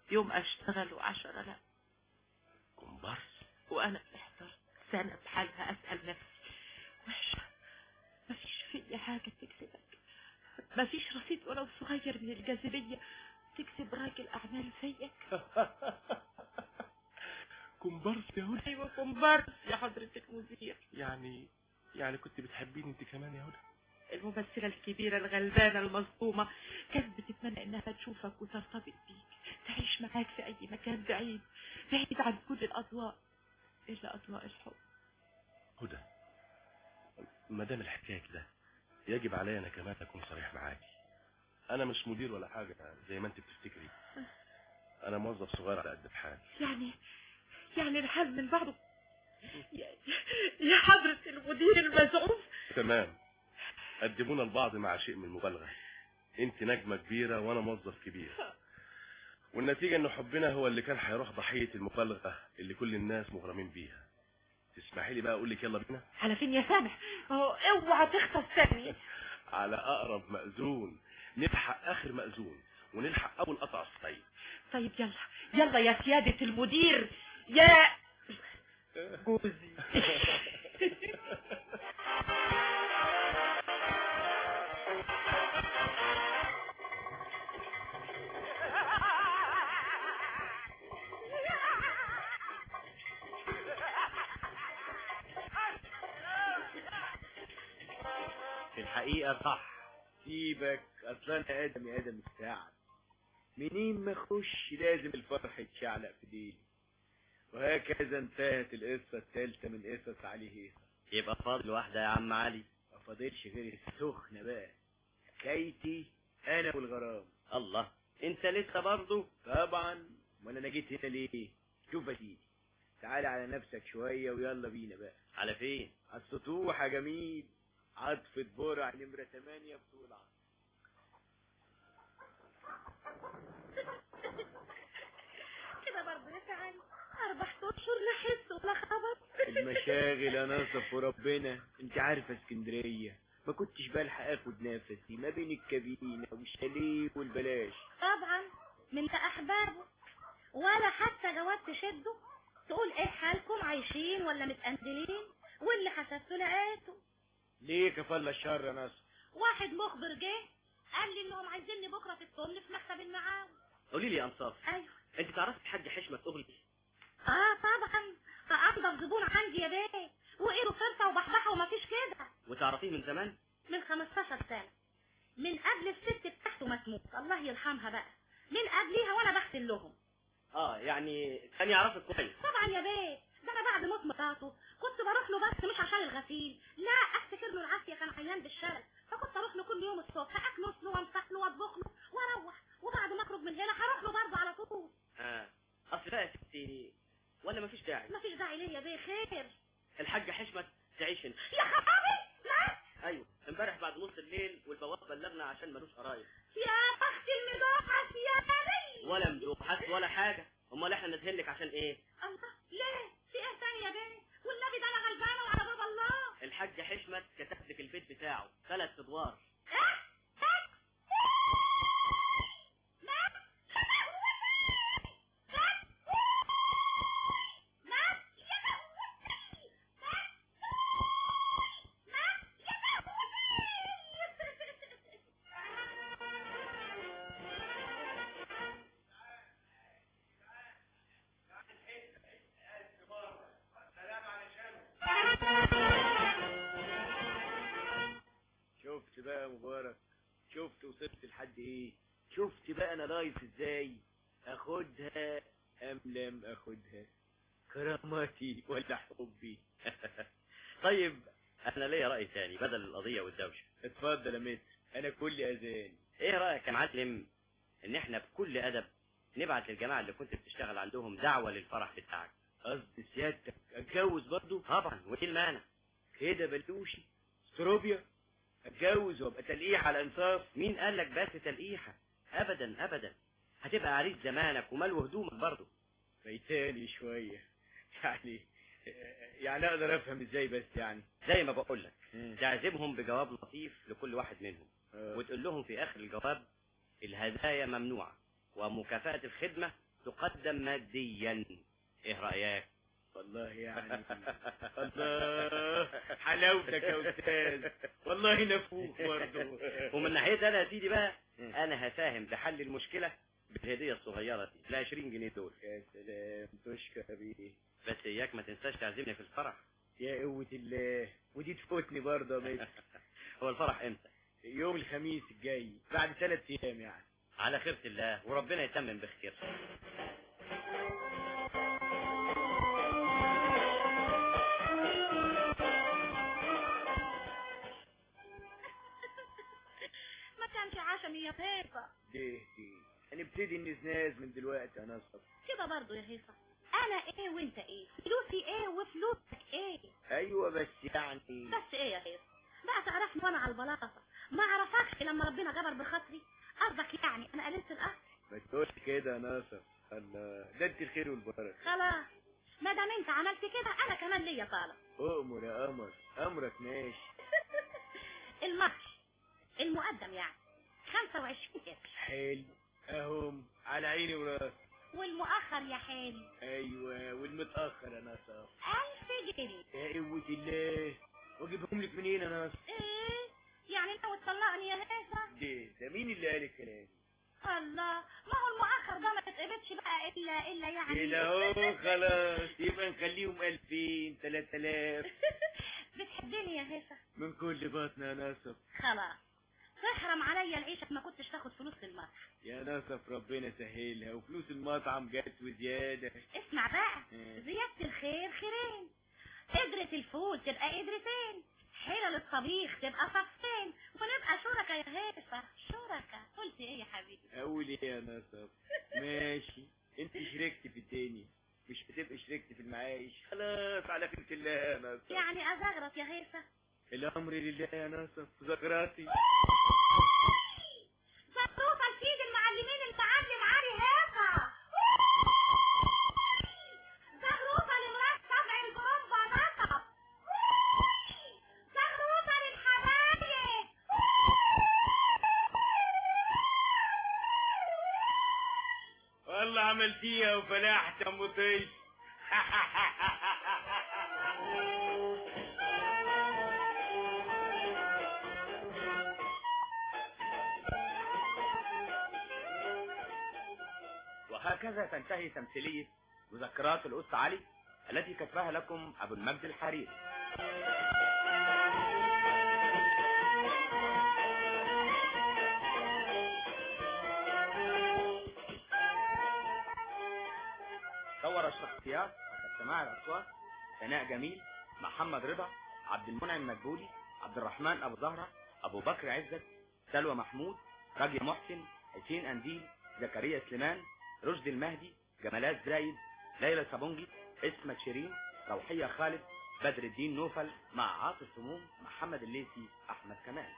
يوم اشتغل وعشرة لا كومبارس وانا احضرت سنة بحالها اسأل نفسي وحشة مفيش في حاجة تكسبك مفيش رصيد ولو صغير من الجاذبية تكسب راجل اعمال زيك كومبارس يا هدى ايوه كومبارس يا حضرة المذيع يعني يعني كنت بتحبيني انت كمان يا هدى الممثلة الكبيرة الغلبانة المصدومة كانت بتتمنى انها تشوفك وترتبط بيك تعيش معاك في اي مكان بعيد بعيد عن كل الاضواء الا اضواء الحب هدى ما دام الحكايه كده يجب علي انا كمان اكون صريح معاكي انا مش مدير ولا حاجه زي ما انت بتفتكري انا موظف صغير على قد الحال يعني يعني الحال من بعضه يا, يا حضرة المدير المزعوم تمام قدمونا لبعض مع شيء من المبالغه انت نجمه كبيره وانا موظف كبير والنتيجه ان حبنا هو اللي كان هيروح ضحيه المبالغه اللي كل الناس مغرمين بيها تسمحي لي بقى اقول لك يلا بينا على فين يا سامح أهو اوعى تخطف تاني على اقرب مأذون نلحق اخر مأذون ونلحق اول قطع الصيد طيب يلا يلا يا سيادة المدير يا جوزي في الحقيقة صح سيبك اصل انا ادم يا ادم الساعة منين ما اخش لازم الفرح يتشعلق في ديلي وهكذا انتهت القصة الثالثة من قصص علي هيثم يبقى فاضل واحدة يا عم علي ما فاضلش غير السخنة بقى حكايتي انا والغرام الله انت لسه برضه طبعا امال انا جيت هنا ليه شوف يا سيدي تعال على نفسك شوية ويلا بينا بقى على فين على السطوح يا جميل عطفة برع نمرة 8 بطول عصر كده برضه يا سعادة أربع أشهر لا حس ولا خبر المشاغل يا ناصف وربنا انت عارفة اسكندرية ما كنتش بلحق اخد نفسي ما بين الكابينة والشاليه والبلاش طبعا من ده أحبابه ولا حتى جواب تشده تقول ايه حالكم عايشين ولا متقندلين واللي حسبته لقيته ليه كفل الشر يا ناصف واحد مخبر جه قال لي انهم عايزيني بكره في الطن في مكتب المعاون قولي لي يا انصاف ايوه انت تعرفي الحاج حشمة اغلي اه طبعا انضف زبون عندي يا بيه وايده فرصه وبحبحه ومفيش كده وتعرفيه من زمان من 15 سنه من قبل الست بتاعته ما تموت الله يرحمها بقى من قبليها وانا بغسل لهم اه يعني كان يعرفك كويس طبعا يا بيه ده انا بعد موت مراته كنت بروح له بس مش عشان الغسيل لا افتكر له العافيه كان عيان بالشلل فكنت اروح له كل يوم الصبح اكنس له وامسح له واطبخ له واروح وبعد ما اخرج من هنا هروح له برضه على طول اه اصل بقى يا ستي ولا مفيش داعي مفيش داعي ليه يا بيه خير الحاجة حشمة تعيش انت يا خرابي لا ايوه امبارح بعد نص الليل والبواب بلغنا عشان ملوش قرايب يا بخت المدوحس يا غالي ولا مدوحات ولا حاجة امال احنا نذهلك عشان ايه الله ليه في ايه تاني يا بيه والنبي ده انا غلبانه وعلى باب الله الحاج حشمت كتب لك البيت بتاعه ثلاث ادوار شفت بقى يا مبارك شفت وصلت لحد ايه شفت بقى انا رايس ازاي اخدها ام لم اخدها كرامتي ولا حبي طيب انا ليا رأي تاني بدل القضية والدوشة اتفضل يا متر انا كل اذان ايه رأيك يا معلم ان احنا بكل ادب نبعت للجماعة اللي كنت بتشتغل عندهم دعوة للفرح بتاعك قصد سيادتك اتجوز برضو طبعا وايه المانع كده بلوشي استروبيا اتجوز وابقى تلقيح على انصاف مين قال لك بس تلقيحة ابدا ابدا هتبقى عريس زمانك وملو هدومك برضه فايتاني شوية يعني يعني اقدر افهم ازاي بس يعني زي ما بقول لك تعزمهم بجواب لطيف لكل واحد منهم آه. وتقول لهم في اخر الجواب الهدايا ممنوعة ومكافأة الخدمة تقدم ماديا ايه رأيك والله يعني الله حلاوتك يا استاذ والله نفوق برضه ومن ناحيتي انا يا سيدي بقى انا هساهم بحل المشكلة بالهدية الصغيرة دي ال 20 جنيه دول يا سلام تشكر بيه بس اياك ما تنساش تعزمني في الفرح يا قوة الله ودي تفوتني برضه يا ميت هو الفرح امتى يوم الخميس الجاي بعد ثلاث ايام يعني على خيرة الله وربنا يتمم بخير ما كانش عشم يا هيفا دي دي هنبتدي النزناز من دلوقتي يا نصر كده برضه يا هيفا انا ايه وانت ايه فلوسي ايه وفلوسك ايه ايوه بس يعني بس ايه يا هيفا بقى تعرفني وانا على البلاطه ما اعرفكش لما ربنا جبر بخاطري قصدك يعني انا قللت الاصل ما تقولش كده يا ناصر الله ده انت الخير والبركه خلاص ما دام انت عملت كده انا كمان ليا طالب اؤمر يا قمر امرك ماشي الماتش المقدم يعني 25 قرش حلو اهم على عيني وراسي والمؤخر يا حالي ايوه والمتاخر يا ناصر 1000 جنيه يا قوة الله واجيبهم لك منين يا ناصر ايه يعني انت وتطلقني يا هيفا ده ده مين اللي قال الكلام الله ما هو المؤخر ده ما تتقبضش بقى الا الا يعني كده اهو خلاص يبقى نخليهم 2000 3000 بتحبني يا هيفا من كل بطن يا ناصر خلاص تحرم عليا العيشة ما كنتش تاخد فلوس للمطعم يا ناصر ربنا سهلها وفلوس المطعم جت وزيادة اسمع بقى إيه. زيادة الخير خيرين قدرة الفول تبقى قدرتين حلل الطبيخ تبقى صفين ونبقى شركة يا هيفا شركة قلت ايه يا حبيبي اقول ايه يا ناصر ماشي انت شركت في التاني مش هتبقى شركت في المعايش خلاص على خيرة الله يا ناصر يعني ازغرط يا هيفا الامر لله يا ناصر زغراتي زغروطة لسيد المعلمين المعلم علي هيفا زغروطة لمرات سبع البرومبا نصب زغروطة للحبايب والله عملتيها وفلاحت يا مطيش وهكذا تنتهي تمثيلية مذكرات الأسطى علي التي كتبها لكم أبو المجد الحريري صور الشخصيات وقد سماع الأصوات ثناء جميل محمد رضا عبد المنعم مدبولي عبد الرحمن أبو زهرة أبو بكر عزت سلوى محمود راجي محسن حسين أنديل زكريا سليمان رشدي المهدي جمالات زايد ليلى صابونجي اسمت شيرين روحية خالد بدر الدين نوفل مع عاطف سموم محمد الليثي أحمد كمال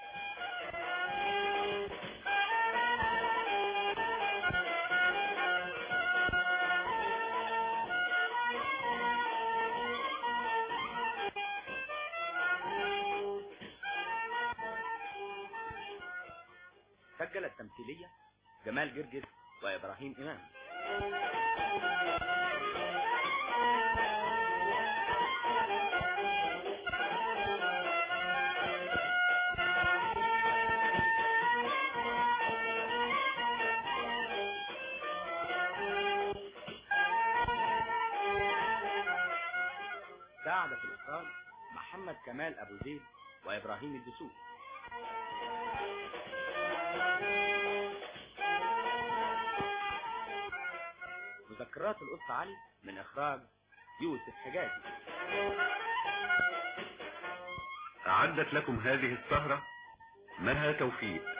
سجل التمثيلية جمال جرجس وإبراهيم إمام ساعد في الإخراج محمد كمال أبو زيد وإبراهيم الدسوق مذكرات القط علي من إخراج يوسف حجازي أعدت لكم هذه السهرة مها توفيق